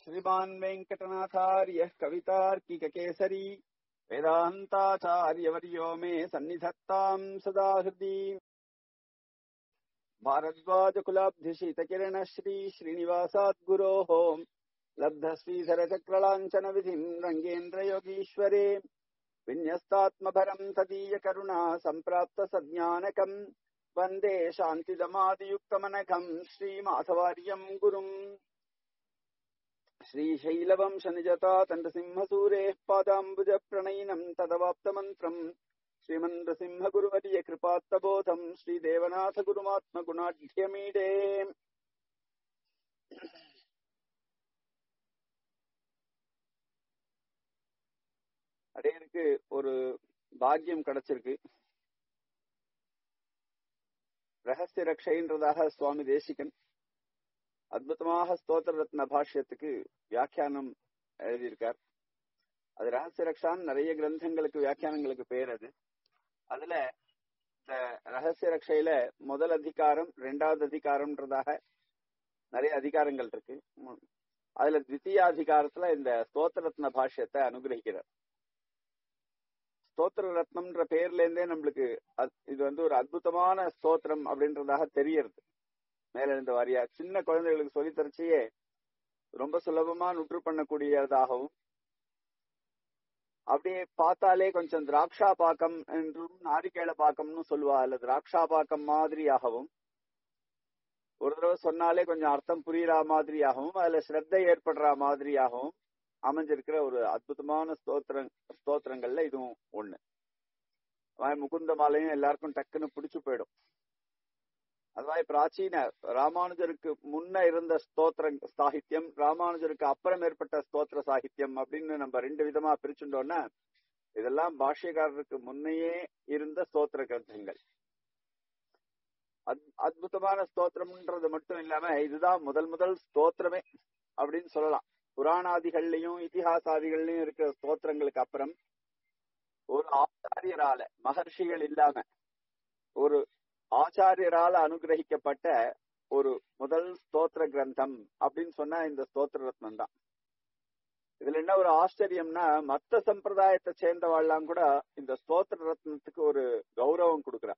श्रीमान् वेङ्कटनाथार्यः कवितार्किककेसरी वेदान्ताचार्यवर्यो मे सन्निधत्ताम् सदा हृदि भारद्वाजकुलाब्धिशीतकिरणश्री श्रीनिवासाद्गुरोः लब्धश्रीधरचक्रलाञ्छनविधिम् रङ्गेन्द्रयोगीश्वरे विन्यस्तात्मभरम् तदीयकरुणा सम्प्राप्तसज्ञानकम् वन्दे शान्तिदमादियुक्तमनघम् श्रीमाधवार्यम् गुरुम् श्रीशैलवंशनिजता तण्डसिंहसूरेः पादाम्बुजप्रणयिनम् तदवाप्तमन्त्रम् श्रीमन्द्रसिंहगुरुवर्य कृपात्तबोधम् श्रीदेवनाथगुरुमात्मगुणाढ्यमीडे அடையனுக்கு ஒரு பாக்கியம் கிடைச்சிருக்கு ரகசிய ரக்ஷைன்றதாக சுவாமி தேசிகன் அற்புதமாக ஸ்தோத்திர ரத்ன பாஷ்யத்துக்கு வியாக்கியானம் எழுதியிருக்கார் அது ரகசிய ரக்ஷான் நிறைய கிரந்தங்களுக்கு வியாக்கியானங்களுக்கு பேர் அது அதுல இந்த ரகசிய ரக்ஷையில முதல் அதிகாரம் ரெண்டாவது அதிகாரம்ன்றதாக நிறைய அதிகாரங்கள் இருக்கு அதுல தித்திய அதிகாரத்துல இந்த ஸ்தோத்திர ரத்ன பாஷ்யத்தை அனுகிரகிக்கிறார் ஸ்தோத்திர ரத்னம்ன்ற பேர்ல இருந்தே நம்மளுக்கு இது வந்து ஒரு அற்புதமான ஸ்தோத்திரம் அப்படின்றதாக தெரியறது மேல இருந்த வாரியா சின்ன குழந்தைகளுக்கு சொல்லி தரச்சியே ரொம்ப சுலபமா நுற்று பண்ணக்கூடியதாகவும் அப்படியே பார்த்தாலே கொஞ்சம் திராட்சா பாக்கம் என்றும் நாரிக்கேள பாக்கம்னு சொல்லுவா அல்ல திராட்சா பாக்கம் மாதிரியாகவும் ஒரு தடவை சொன்னாலே கொஞ்சம் அர்த்தம் புரியுற மாதிரியாகவும் அதுல ஸ்ரத்தை ஏற்படுற மாதிரியாகவும் அமைஞ்சிருக்கிற ஒரு அற்புதமான ஸ்தோத்திர ஸ்தோத்திரங்கள்ல இதுவும் ஒண்ணு முகுந்த மாலையும் எல்லாருக்கும் டக்குன்னு பிடிச்சு போயிடும் அதுவாய் பிராச்சீன ராமானுஜருக்கு முன்ன இருந்த ஸ்தோத்திர சாகித்யம் ராமானுஜருக்கு அப்புறம் ஏற்பட்ட ஸ்தோத்திர சாகித்யம் அப்படின்னு நம்ம ரெண்டு விதமா பிரிச்சுட்டோம்னா இதெல்லாம் பாஷ்யக்காரருக்கு முன்னையே இருந்த ஸ்தோத்திர கிரந்தங்கள் அற்புதமான ஸ்தோத்திரம்ன்றது மட்டும் இல்லாம இதுதான் முதல் முதல் ஸ்தோத்திரமே அப்படின்னு சொல்லலாம் புராணாதிகள்லயும் இத்திஹாசாதிகள்லயும் இருக்கிற ஸ்தோத்திரங்களுக்கு அப்புறம் ஒரு ஆச்சாரியரால மகர்ஷிகள் இல்லாம ஒரு ஆச்சாரியரால அனுகிரகிக்கப்பட்ட ஒரு முதல் ஸ்தோத்திர கிரந்தம் அப்படின்னு சொன்னா இந்த ஸ்தோத்திர ரத்னம் தான் இதுல என்ன ஒரு ஆச்சரியம்னா மத்த சம்பிரதாயத்தை சேர்ந்தவாள்லாம் கூட இந்த ஸ்தோத்திர ரத்னத்துக்கு ஒரு கௌரவம் கொடுக்குறா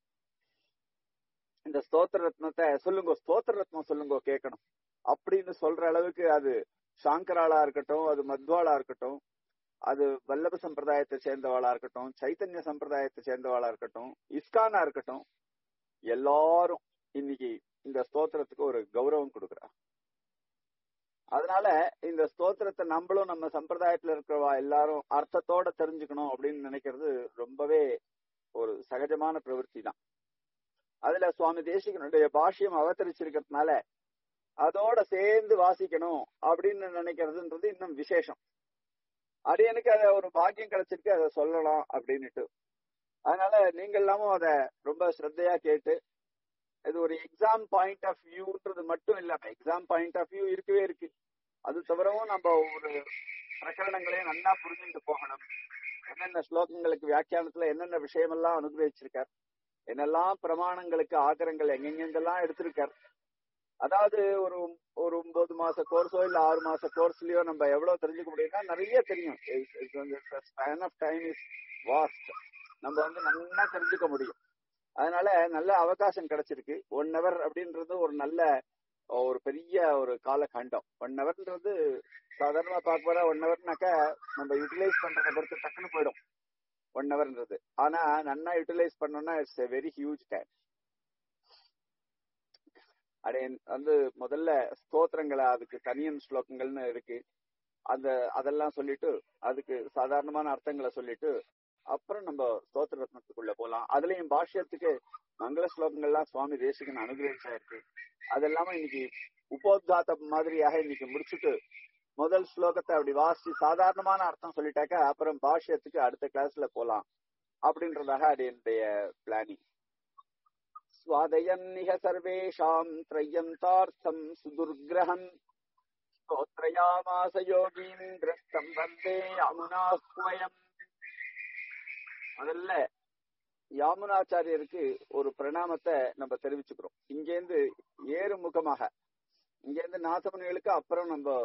இந்த ஸ்தோத்திர ரத்னத்தை சொல்லுங்க ஸ்தோத்திர ரத்னம் சொல்லுங்க கேட்கணும் அப்படின்னு சொல்ற அளவுக்கு அது சாங்கராளா இருக்கட்டும் அது மத்வாளா இருக்கட்டும் அது வல்லப சம்பிரதாயத்தை சேர்ந்தவாளா இருக்கட்டும் சைத்தன்ய சம்பிரதாயத்தை சேர்ந்தவாளா இருக்கட்டும் இஸ்கானா இருக்கட்டும் எல்லாரும் இன்னைக்கு இந்த ஸ்தோத்திரத்துக்கு ஒரு கௌரவம் கொடுக்குறா அதனால இந்த ஸ்தோத்திரத்தை நம்மளும் நம்ம சம்பிரதாயத்துல இருக்கிறவா எல்லாரும் அர்த்தத்தோட தெரிஞ்சுக்கணும் அப்படின்னு நினைக்கிறது ரொம்பவே ஒரு சகஜமான பிரவருத்தி தான் அதுல சுவாமி தேசிகனுடைய பாஷ்யம் அவதரிச்சிருக்கிறதுனால அதோட சேர்ந்து வாசிக்கணும் அப்படின்னு நினைக்கிறதுன்றது இன்னும் விசேஷம் அது எனக்கு அத ஒரு பாக்கியம் கிடைச்சிருக்கு அதை சொல்லலாம் அப்படின்னுட்டு அதனால நீங்க எல்லாமும் அத ரொம்ப ஸ்ரத்தையா கேட்டு இது ஒரு எக்ஸாம் பாயிண்ட் ஆஃப் வியூன்றது மட்டும் இல்லாம எக்ஸாம் பாயிண்ட் ஆஃப் வியூ இருக்கவே இருக்கு அது தவிரவும் நம்ம ஒரு பிரகரணங்களையும் நல்லா புரிஞ்சுட்டு போகணும் என்னென்ன ஸ்லோகங்களுக்கு வியாக்கியானத்துல என்னென்ன விஷயமெல்லாம் அனுகிரகிச்சிருக்கார் என்னெல்லாம் பிரமாணங்களுக்கு ஆகரங்கள் எங்கெங்கெங்கெல்லாம் எடுத்திருக்கார் அதாவது ஒரு ஒரு ஒன்பது மாச கோர்ஸோ இல்ல ஆறு மாச கோர்ஸ்லயோ நம்ம எவ்வளவு தெரிஞ்சுக்க முடியும்னா நிறைய தெரியும் span of time is vast நம்ம வந்து நல்லா தெரிஞ்சுக்க முடியும் அதனால நல்ல அவகாசம் கிடைச்சிருக்கு ஒன் ஹவர் அப்படின்றது ஒரு நல்ல ஒரு பெரிய ஒரு காலகண்டம் ஒன் ஹவர்ன்றது சாதாரணமா பார்க்க போற ஒன் ஹவர்னாக்க நம்ம யூட்டிலைஸ் பண்றத பொறுத்து டக்குன்னு போயிடும் ஒன் ஹவர்ன்றது ஆனா நன்னா யூட்டிலைஸ் பண்ணோம்னா it's a very huge time அடே வந்து முதல்ல ஸ்தோத்திரங்களை அதுக்கு தனியன் ஸ்லோகங்கள்னு இருக்கு அந்த அதெல்லாம் சொல்லிட்டு அதுக்கு சாதாரணமான அர்த்தங்களை சொல்லிட்டு அப்புறம் நம்ம ஸ்தோத்திர ரத்னத்துக்குள்ள போலாம் அதுலயும் பாஷ்யத்துக்கு மங்கள ஸ்லோகங்கள்லாம் சுவாமி தேசிகன் அனுகிரகிச்சா இருக்கு அதெல்லாம இன்னைக்கு உபோத்காத்த மாதிரியாக இன்னைக்கு முடிச்சுட்டு முதல் ஸ்லோகத்தை அப்படி வாசி சாதாரணமான அர்த்தம் சொல்லிட்டாக்க அப்புறம் பாஷ்யத்துக்கு அடுத்த கிளாஸ்ல போலாம் அப்படின்றதாக அது என்னுடைய பிளானிங் स्वादयन्निह सर्वेषाम् त्रय्यन्तार्थम् सुदुर्ग्रहम् स्तोत्रयामास योगीन्द्रस्तम् वन्दे यमुनाह्वयम् முதல்ல யாமுனாச்சாரியருக்கு ஒரு பிரணாமத்தை நம்ம தெரிவிச்சுக்கிறோம் இங்கேருந்து ஏறு முகமாக இங்க இருந்து நாசமுனிகளுக்கு அப்புறம் நம்ம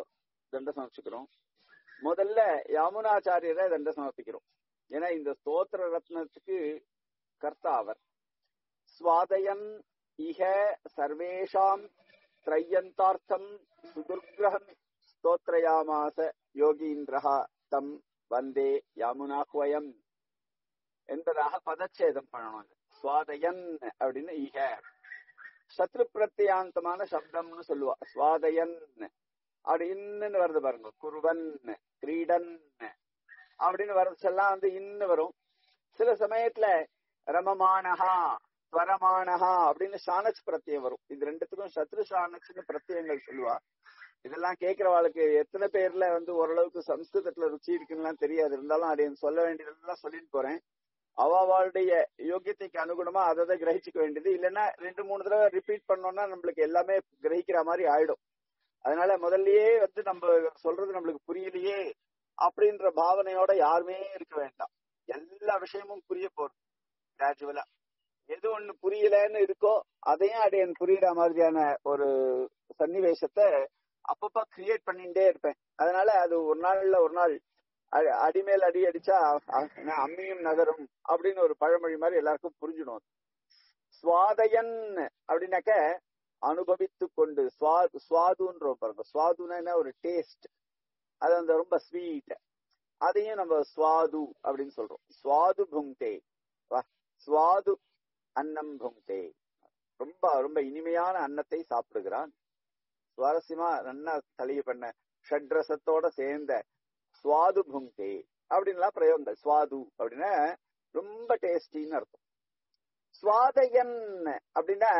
தண்ட சமர்ப்பிக்கிறோம் முதல்ல யாமுனாச்சாரியரை தண்ட சமர்ப்பிக்கிறோம் ஏன்னா இந்த ஸ்தோத்திர ரத்னத்துக்கு கர்த்தா அவர் சுவாதயன் இக சர்வேஷாம் திரையந்தார்த்தம் சுதுர்கிரகம் ஸ்தோத்ரயாமாச யோகீந்திரஹா தம் வந்தே யாமுனாஹ்வயம் என்பதாக பதச்சேதம் பண்ணணும் சுவாதயன் அப்படின்னு இக சத்ரு பிரத்யாந்தமான சப்தம்னு சொல்லுவா சுவாதயன் அப்படி இன்னுன்னு வருது பாருங்க குருவன் கிரீடன் அப்படின்னு வரச்செல்லாம் வந்து இன்னு வரும் சில சமயத்துல ரமமானஹா ஸ்வரமானஹா அப்படின்னு ஷானச் பிரத்யம் வரும் இது ரெண்டுத்துக்கும் சத்ரு ஷானச்னு பிரத்யங்கள் சொல்லுவா இதெல்லாம் கேட்கிறவாளுக்கு எத்தனை பேர்ல வந்து ஓரளவுக்கு சம்ஸ்கிருதத்துல ருச்சி இருக்குன்னு தெரியாது இருந்தாலும் அதை சொல்ல வேண்டியதெல்லாம் சொல்லிட்டு போறேன் அவளுடைய யோகியத்தைக்கு அனுகுணமா அதை கிரகிச்சுக்க வேண்டியது இல்லைன்னா ரெண்டு மூணு தடவை ரிப்பீட் பண்ணோம்னா நம்மளுக்கு எல்லாமே கிரகிக்கிற மாதிரி ஆயிடும் அதனால முதல்லயே வந்து நம்ம சொல்றது நம்மளுக்கு புரியலையே அப்படின்ற பாவனையோட யாருமே இருக்க வேண்டாம் எல்லா விஷயமும் புரிய போறது கிராஜுவலா எது ஒண்ணு புரியலன்னு இருக்கோ அதையும் அடையன் புரியுற மாதிரியான ஒரு சன்னிவேசத்தை அப்பப்ப கிரியேட் பண்ணிட்டே இருப்பேன் அதனால அது ஒரு நாள்ல ஒரு நாள் அடிமேல் அடி அடிச்சா அம்மியும் நகரும் அப்படின்னு ஒரு பழமொழி மாதிரி எல்லாருக்கும் புரிஞ்சிடும் சுவாதயன் அப்படின்னாக்க அனுபவித்து கொண்டு சுவாதுன்றோம் பாருங்க சுவாதுன்னா ஒரு டேஸ்ட் அது அந்த ரொம்ப ஸ்வீட் அதையும் நம்ம சுவாது அப்படின்னு சொல்றோம் சுவாது புங்தே சுவாது அன்னம் புங்தே ரொம்ப ரொம்ப இனிமையான அன்னத்தை சாப்பிடுகிறான் சுவாரஸ்யமா நல்லா தளிய பண்ண ஷட்ரசத்தோட சேர்ந்த சுவாது புங்தே அப்படின்லாம் பிரயோகங்கள் சுவாது அப்படின்னா ரொம்ப டேஸ்டின்னு அர்த்தம் சுவாதயன் அப்படின்னா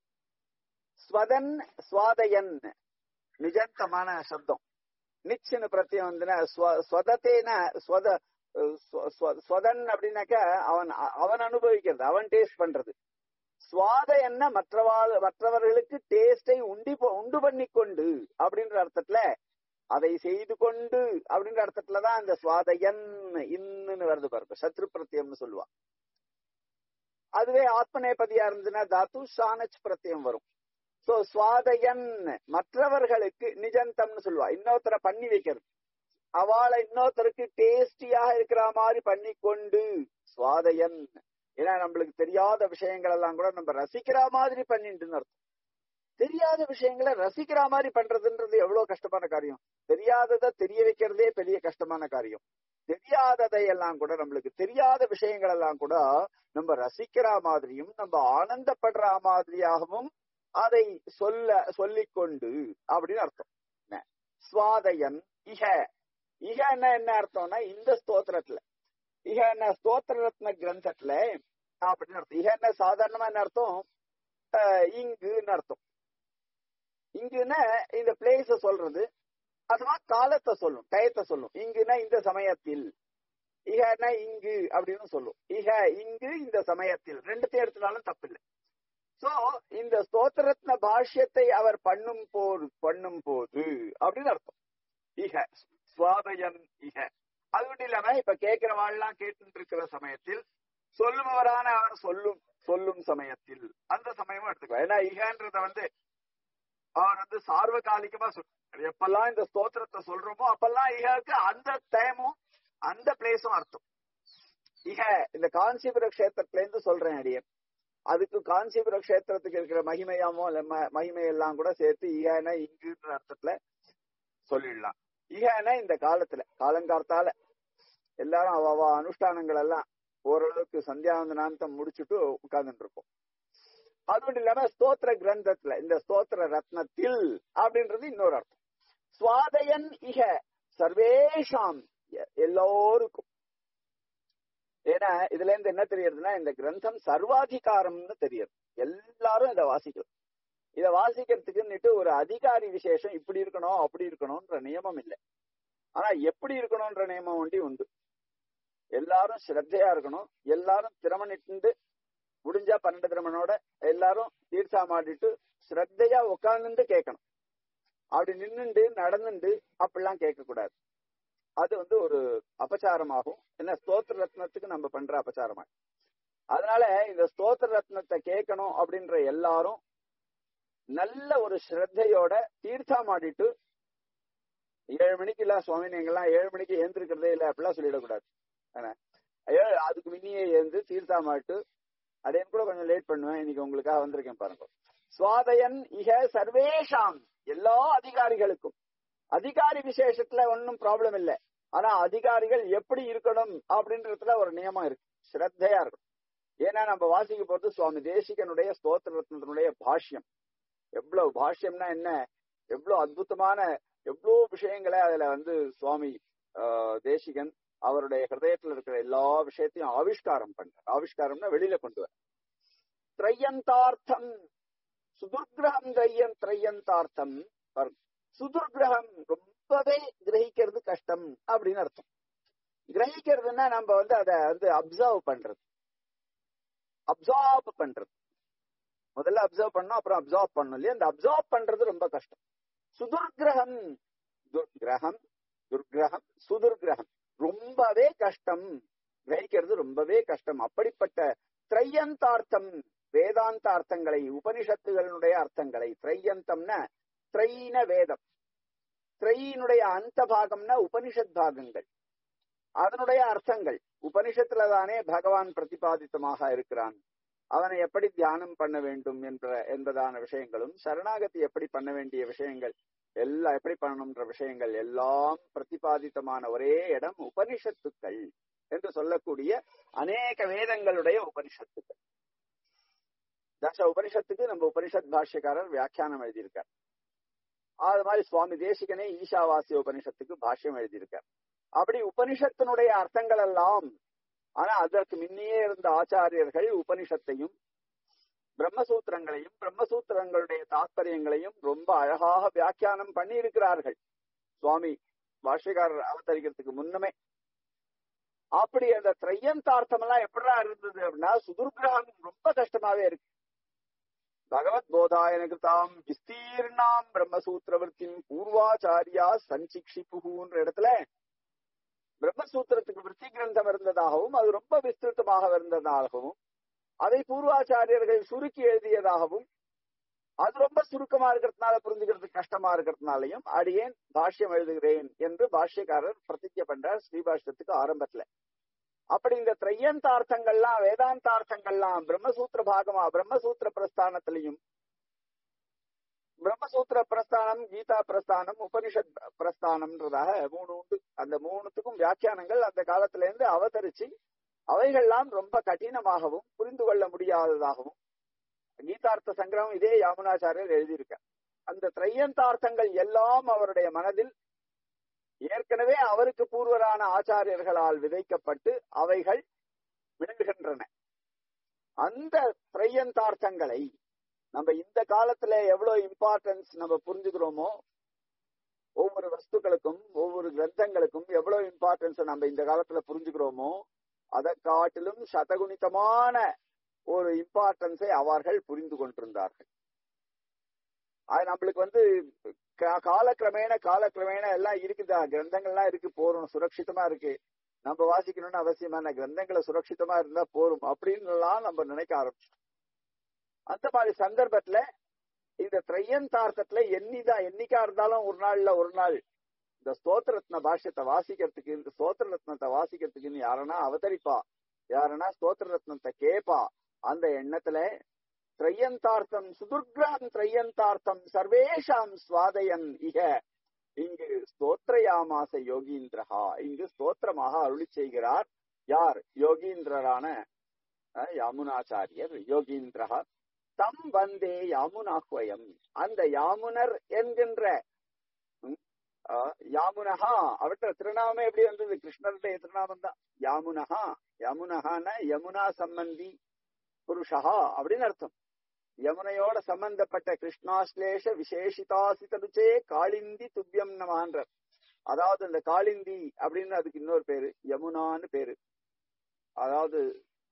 ஸ்வதன் சுவாதயன் நிஜந்தமான சப்தம் நிச்சுன்னு பிரத்தியம் வந்துன்னா ஸ்வதத்தேன ஸ்வத ஸ்வதன் அப்படின்னாக்கா அவன் அவன் அனுபவிக்கிறது அவன் டேஸ்ட் பண்றது சுவாத என்ன மற்றவாள் மற்றவர்களுக்கு டேஸ்டை உண்டி உண்டு பண்ணி கொண்டு அப்படின்ற அர்த்தத்துல அதை செய்து கொண்டு அப்படின்ற அர்த்தத்துலதான் அந்த சுவாதயன் இன்னுன்னு வருது பாருங்க சத்ரு பிரத்தியம்னு சொல்லுவா அதுவே ஆத்மநேபதியா இருந்துன்னா தாத்து ஷானச் பிரத்தியம் வரும் சோ சுவாதயன் மற்றவர்களுக்கு நிஜந்தம்னு சொல்லுவா இன்னொருத்தரை பண்ணி வைக்கிறது அவளை இன்னொருத்தருக்கு டேஸ்டியாக இருக்கிற மாதிரி பண்ணி கொண்டு சுவாதயன் ஏன்னா நம்மளுக்கு தெரியாத விஷயங்கள் எல்லாம் கூட நம்ம ரசிக்கிற மாதிரி பண்ணிட்டு அர்த்தம் தெரியாத விஷயங்களை ரசிக்கிற மாதிரி பண்றதுன்றது எவ்வளவு கஷ்டமான காரியம் தெரியாததை தெரிய வைக்கிறதே பெரிய கஷ்டமான காரியம் தெரியாததை எல்லாம் கூட நம்மளுக்கு தெரியாத விஷயங்கள் எல்லாம் கூட நம்ம ரசிக்கிற மாதிரியும் நம்ம ஆனந்தப்படுற மாதிரியாகவும் அதை சொல்ல சொல்லிக்கொண்டு அப்படின்னு அர்த்தம் சுவாதயன் இக இகன்னா என்ன அர்த்தம்னா இந்த ஸ்தோத்திரத்துல இக என்ன ஸ்தோத்திர ரத்ன கிரந்தத்துல அப்படின்னு அர்த்தம் இக என்ன சாதாரணமா என்ன அர்த்தம் இங்குன்னு அர்த்தம் இங்குன்னா இந்த பிளேஸ சொல்றது அதுவா காலத்தை சொல்லும் டயத்தை சொல்லும் இங்குன்னா இந்த சமயத்தில் இகனா இங்கு அப்படின்னு சொல்லும் இக இங்கு இந்த சமயத்தில் ரெண்டுத்தையும் எடுத்துனாலும் தப்பு இல்லை சோ இந்த ஸ்தோத்திரத்ன பாஷ்யத்தை அவர் பண்ணும் போது பண்ணும் போது அப்படின்னு அர்த்தம் இக சுவாதயன் இக அது மட்டும் இல்லாம இப்ப கேட்கிறவாள்லாம் கேட்டு இருக்கிற சமயத்தில் சொல்லுபவரான அவர் சொல்லும் சொல்லும் சமயத்தில் அந்த சமயமும் எடுத்துக்கலாம் ஏன்னா இகன்றத வந்து அவர் வந்து சார்வகாலிகமா சொல் எப்பெல்லாம் இந்த ஸ்தோத்திரத்தை சொல்றோமோ அப்பெல்லாம் இகக்கு அந்த டைமும் அந்த பிளேஸும் அர்த்தம் இக இந்த காஞ்சிபுர கஷேத்திரத்துல இருந்து சொல்றேன் அடியன் அதுக்கு காஞ்சிபுர கஷேத்திரத்துக்கு இருக்கிற மகிமையாமோ மகிமை எல்லாம் கூட சேர்த்து இகன இங்குன்ற அர்த்தத்துல சொல்லிடலாம் இகன இந்த காலத்துல காலங்காலத்தால எல்லாரும் அவ அனுஷ்டானங்கள் எல்லாம் ஓரளவுக்கு சந்தியாவந்தனாந்தம் முடிச்சுட்டு உட்கார்ந்துட்டு இருப்போம் அது மட்டும் இல்லாம ஸ்தோத்திர கிரந்தத்துல இந்த ஸ்தோத்திர ரத்னத்தில் அப்படின்றது இன்னொரு அர்த்தம் சுவாதயன் இக சர்வேஷாம் எல்லோருக்கும் ஏன்னா இதுல இருந்து என்ன தெரியறதுன்னா இந்த கிரந்தம் சர்வாதிகாரம்னு தெரியுது எல்லாரும் இதை வாசிக்கலாம் இதை வாசிக்கிறதுக்குன்னுட்டு ஒரு அதிகாரி விசேஷம் இப்படி இருக்கணும் அப்படி இருக்கணும்ன்ற நியமம் இல்லை ஆனா எப்படி இருக்கணும்ன்ற நியமம் ஒண்டி உண்டு எல்லாரும் ஸ்ரத்தையா இருக்கணும் எல்லாரும் திறமனிட்டு முடிஞ்சா பன்னெண்டு திறமனோட எல்லாரும் தீர்த்தா மாட்டிட்டு ஸ்ரத்தையா உட்கார்ந்து கேட்கணும் அப்படி நின்னுண்டு நடந்துண்டு அப்படிலாம் கேட்க கூடாது அது வந்து ஒரு அபச்சாரமாகும் என்ன ஸ்தோத்திர ரத்னத்துக்கு நம்ம பண்ற அபச்சாரமாகும் அதனால இந்த ஸ்தோத்திர ரத்னத்தை கேட்கணும் அப்படின்ற எல்லாரும் நல்ல ஒரு ஸ்ரத்தையோட தீர்த்தா மாடிட்டு ஏழு மணிக்கு இல்ல சுவாமி நீங்கெல்லாம் ஏழு மணிக்கு ஏந்திருக்கிறதே இல்ல அப்படிலாம் சொல்லிடக்கூடாது ஆனா, ஏழு அதுக்கு முன்னையே ஏந்து தீர்த்தா மாட்டு அதேன்னு கூட கொஞ்சம் லேட் பண்ணுவேன் இன்னைக்கு உங்களுக்காக வந்திருக்கேன் பாருங்க சுவாதயன் இக சர்வேஷாம் எல்லா அதிகாரிகளுக்கும் அதிகாரி விசேஷத்துல ஒன்னும் ப்ராப்ளம் இல்ல ஆனா அதிகாரிகள் எப்படி இருக்கணும் அப்படின்றதுல ஒரு நியமம் இருக்கு ஸ்ரத்தையா இருக்கும் ஏன்னா நம்ம வாசிக்க போறது சுவாமி தேசிகனுடைய ஸ்தோத்திர ரத்னத்தினுடைய பாஷ்யம் எவ்வளவு பாஷ்யம்னா என்ன எவ்வளவு அற்புதமான எவ்வளவு விஷயங்களை அதுல வந்து சுவாமி ஆஹ், தேசிகன் அவருடைய ஹிருதயத்துல இருக்கிற எல்லா விஷயத்தையும் ஆவிஷ்காரம் பண்றார் ஆவிஷ்காரம்னா வெளியில கொண்டு வர திரையந்தார்த்தம் சுதுர்கிரகம் திரையன் திரையந்தார்த்தம் பாருங்க. சுதுர்கிரகம் ரொம்பவே கிரகிக்கிறது கஷ்டம் அப்படின்னு அர்த்தம் கிரகிக்கிறதுன்னா நம்ம வந்து அதை வந்து அப்சர்வ் பண்றது அப்சார்ப் பண்றது முதல்ல அப்சர்வ் பண்ணோம் அப்புறம் அப்சார்ப் பண்ணணும் இல்லையா அந்த அப்சார்ப் பண்றது ரொம்ப கஷ்டம் சுதுர்கிரகம் துர்கிரகம் துர்கிரகம் சுதுர்கிரகம் ரொம்பவே கஷ்டம் கிரகிக்கிறது ரொம்பவே கஷ்டம் அப்படிப்பட்ட திரையந்தார்த்தம் வேதாந்த அர்த்தங்களை உபனிஷத்துகளுடைய அர்த்தங்களை திரையந்தம்னா திரைன வேதம் திரையினுடைய அந்த பாகம்னா உபனிஷத் பாகங்கள் அதனுடைய அர்த்தங்கள் உபனிஷத்துல தானே பகவான் பிரதிபாதித்தமாக இருக்கிறான் அவனை எப்படி தியானம் பண்ண வேண்டும் என்ற என்பதான விஷயங்களும் சரணாகதி எப்படி பண்ண வேண்டிய விஷயங்கள் எல்லாம் எப்படி பண்ணணும்ன்ற விஷயங்கள் எல்லாம் பிரதிபாதித்தமான ஒரே இடம் உபனிஷத்துக்கள் என்று சொல்லக்கூடிய அநேக வேதங்களுடைய உபனிஷத்துக்கள் தச உபனிஷத்துக்கு நம்ம உபனிஷத் பாஷ்யக்காரர் வியாக்கியானம் எழுதியிருக்கார் அது மாதிரி சுவாமி தேசிகனே ஈஷாவாசிய உபனிஷத்துக்கு பாஷ்யம் எழுதியிருக்கார் அப்படி உபனிஷத்தினுடைய அர்த்தங்கள் எல்லாம் ஆனா அதற்கு முன்னையே இருந்த ஆச்சாரியர்கள் உபனிஷத்தையும் பிரம்மசூத்திரங்களையும் பிரம்மசூத்திரங்களுடைய தாத்பரியங்களையும் ரொம்ப அழகாக வியாக்கியானம் பண்ணி இருக்கிறார்கள் சுவாமி பாஷ்யக்காரர் அவதரிக்கிறதுக்கு முன்னமே அப்படி அந்த திரையந்தார்த்தம் எல்லாம் எப்படா இருந்தது அப்படின்னா சுதுர்கிரகம் ரொம்ப கஷ்டமாவே இருக்கு பகவத் போதாயன கிருதாம் விஸ்தீர்ணாம் பிரம்மசூத்திரவர்த்தின் பூர்வாச்சாரியா சஞ்சிக்ஷிப்புன்ற இடத்துல பிரம்மசூத்திரத்துக்கு விருத்தி கிரந்தம் இருந்ததாகவும் அது ரொம்ப விஸ்திருத்தமாக இருந்ததாகவும் அதை பூர்வாச்சாரியர்கள் சுருக்கி எழுதியதாகவும் அது ரொம்ப சுருக்கமா இருக்கிறதுனால புரிஞ்சுக்கிறதுக்கு கஷ்டமா இருக்கிறதுனாலையும் அடியேன் பாஷ்யம் எழுதுகிறேன் என்று பாஷ்யக்காரர் பிரதிஜை பண்றார் ஸ்ரீபாஷ்யத்துக்கு ஆரம்பத்துல அப்படி இந்த திரையந்தார்த்தங்கள்லாம் வேதாந்தார்த்தங்கள்லாம் பிரம்மசூத்திர பாகமா பிரம்மசூத்திர பிரஸ்தானத்திலையும் பிரம்மசூத்திர பிரஸ்தானம் கீதா பிரஸ்தானம் உபனிஷத் பிரஸ்தானம்ன்றதாக மூணு உண்டு அந்த மூணுத்துக்கும் வியாக்கியானங்கள் அந்த காலத்துல இருந்து அவதரிச்சு அவைகள்லாம் ரொம்ப கடினமாகவும் புரிந்து கொள்ள முடியாததாகவும் கீதார்த்த சங்கிரகம் இதே யாமுனாச்சாரியர் எழுதியிருக்கார் அந்த திரையந்தார்த்தங்கள் எல்லாம் அவருடைய மனதில் ஏற்கனவே அவருக்கு பூர்வரான ஆச்சாரியர்களால் விதைக்கப்பட்டு அவைகள் விழுகின்றன அந்த திரையந்தார்த்தங்களை நம்ம இந்த காலத்துல எவ்வளவு இம்பார்ட்டன்ஸ் நம்ம புரிஞ்சுக்கிறோமோ ஒவ்வொரு வஸ்துக்களுக்கும் ஒவ்வொரு கிரந்தங்களுக்கும் எவ்வளவு இம்பார்ட்டன்ஸ் நம்ம இந்த காலத்துல புரிஞ்சுக்கிறோமோ அதை காட்டிலும் சதகுணிதமான ஒரு இம்பார்ட்டன்ஸை அவர்கள் புரிந்து கொண்டிருந்தார்கள் அது நம்மளுக்கு வந்து கா- காலக்கிரமேண காலக்கிரமேண எல்லாம் இருக்குதா கிரந்தங்கள்லாம் இருக்கு போறோம் சுரட்சிதமா இருக்கு நம்ம வாசிக்கணும்னு அவசியமான கிரந்தங்களை சுரட்சிதமா இருந்தா போரும் அப்படின்னு எல்லாம் நம்ம நினைக்க ஆரம்பிச்சோம் அந்த மாதிரி சந்தர்ப்பத்துல இந்த திரையந்தார்த்தத்துல என்னிதா என்னைக்கா இருந்தாலும் ஒரு நாள்ல ஒரு நாள் இந்த ஸ்தோத்திரத்ன பாஷ்யத்தை வாசிக்கிறதுக்கு இந்த ஸ்தோத்திர ரத்னத்தை வாசிக்கிறதுக்குன்னு யாரனா அவதரிப்பா யாரனா ஸ்தோத்திர ரத்னத்தை கேப்பா அந்த எண்ணத்துல திரையந்தார்த்தம் சுதுர்கிராம் திரையந்தார்த்தம் சர்வேஷாம் சுவாதயன் இக இங்கு ஸ்தோத்ரயாமாச யோகீந்திரஹா இங்கு ஸ்தோத்திரமாக அருளி செய்கிறார் யார் யோகீந்திரரான அஹ், யாமுனாச்சாரியர் யோகீந்திரஹா தம் வந்தே யாமுனாஹ்வயம் அந்த யாமுனர் என்கின்ற ம், அஹ், யாமுனஹா அவற்ற திருநாமம் எப்படி வந்தது கிருஷ்ணருடைய திருநாமம் தான் யாமுனஹா யமுனஹான யமுனா சம்பந்தி புருஷா அப்படின்னு அர்த்தம் யமுனையோட சம்பந்தப்பட்ட கிருஷ்ணாஸ்லேஷ விசேஷிதாசிதருச்சே காளிந்தி துப்பியம் நமான்ற அதாவது இந்த காளிந்தி அப்படின்னு அதுக்கு இன்னொரு பேரு யமுனான்னு பேரு அதாவது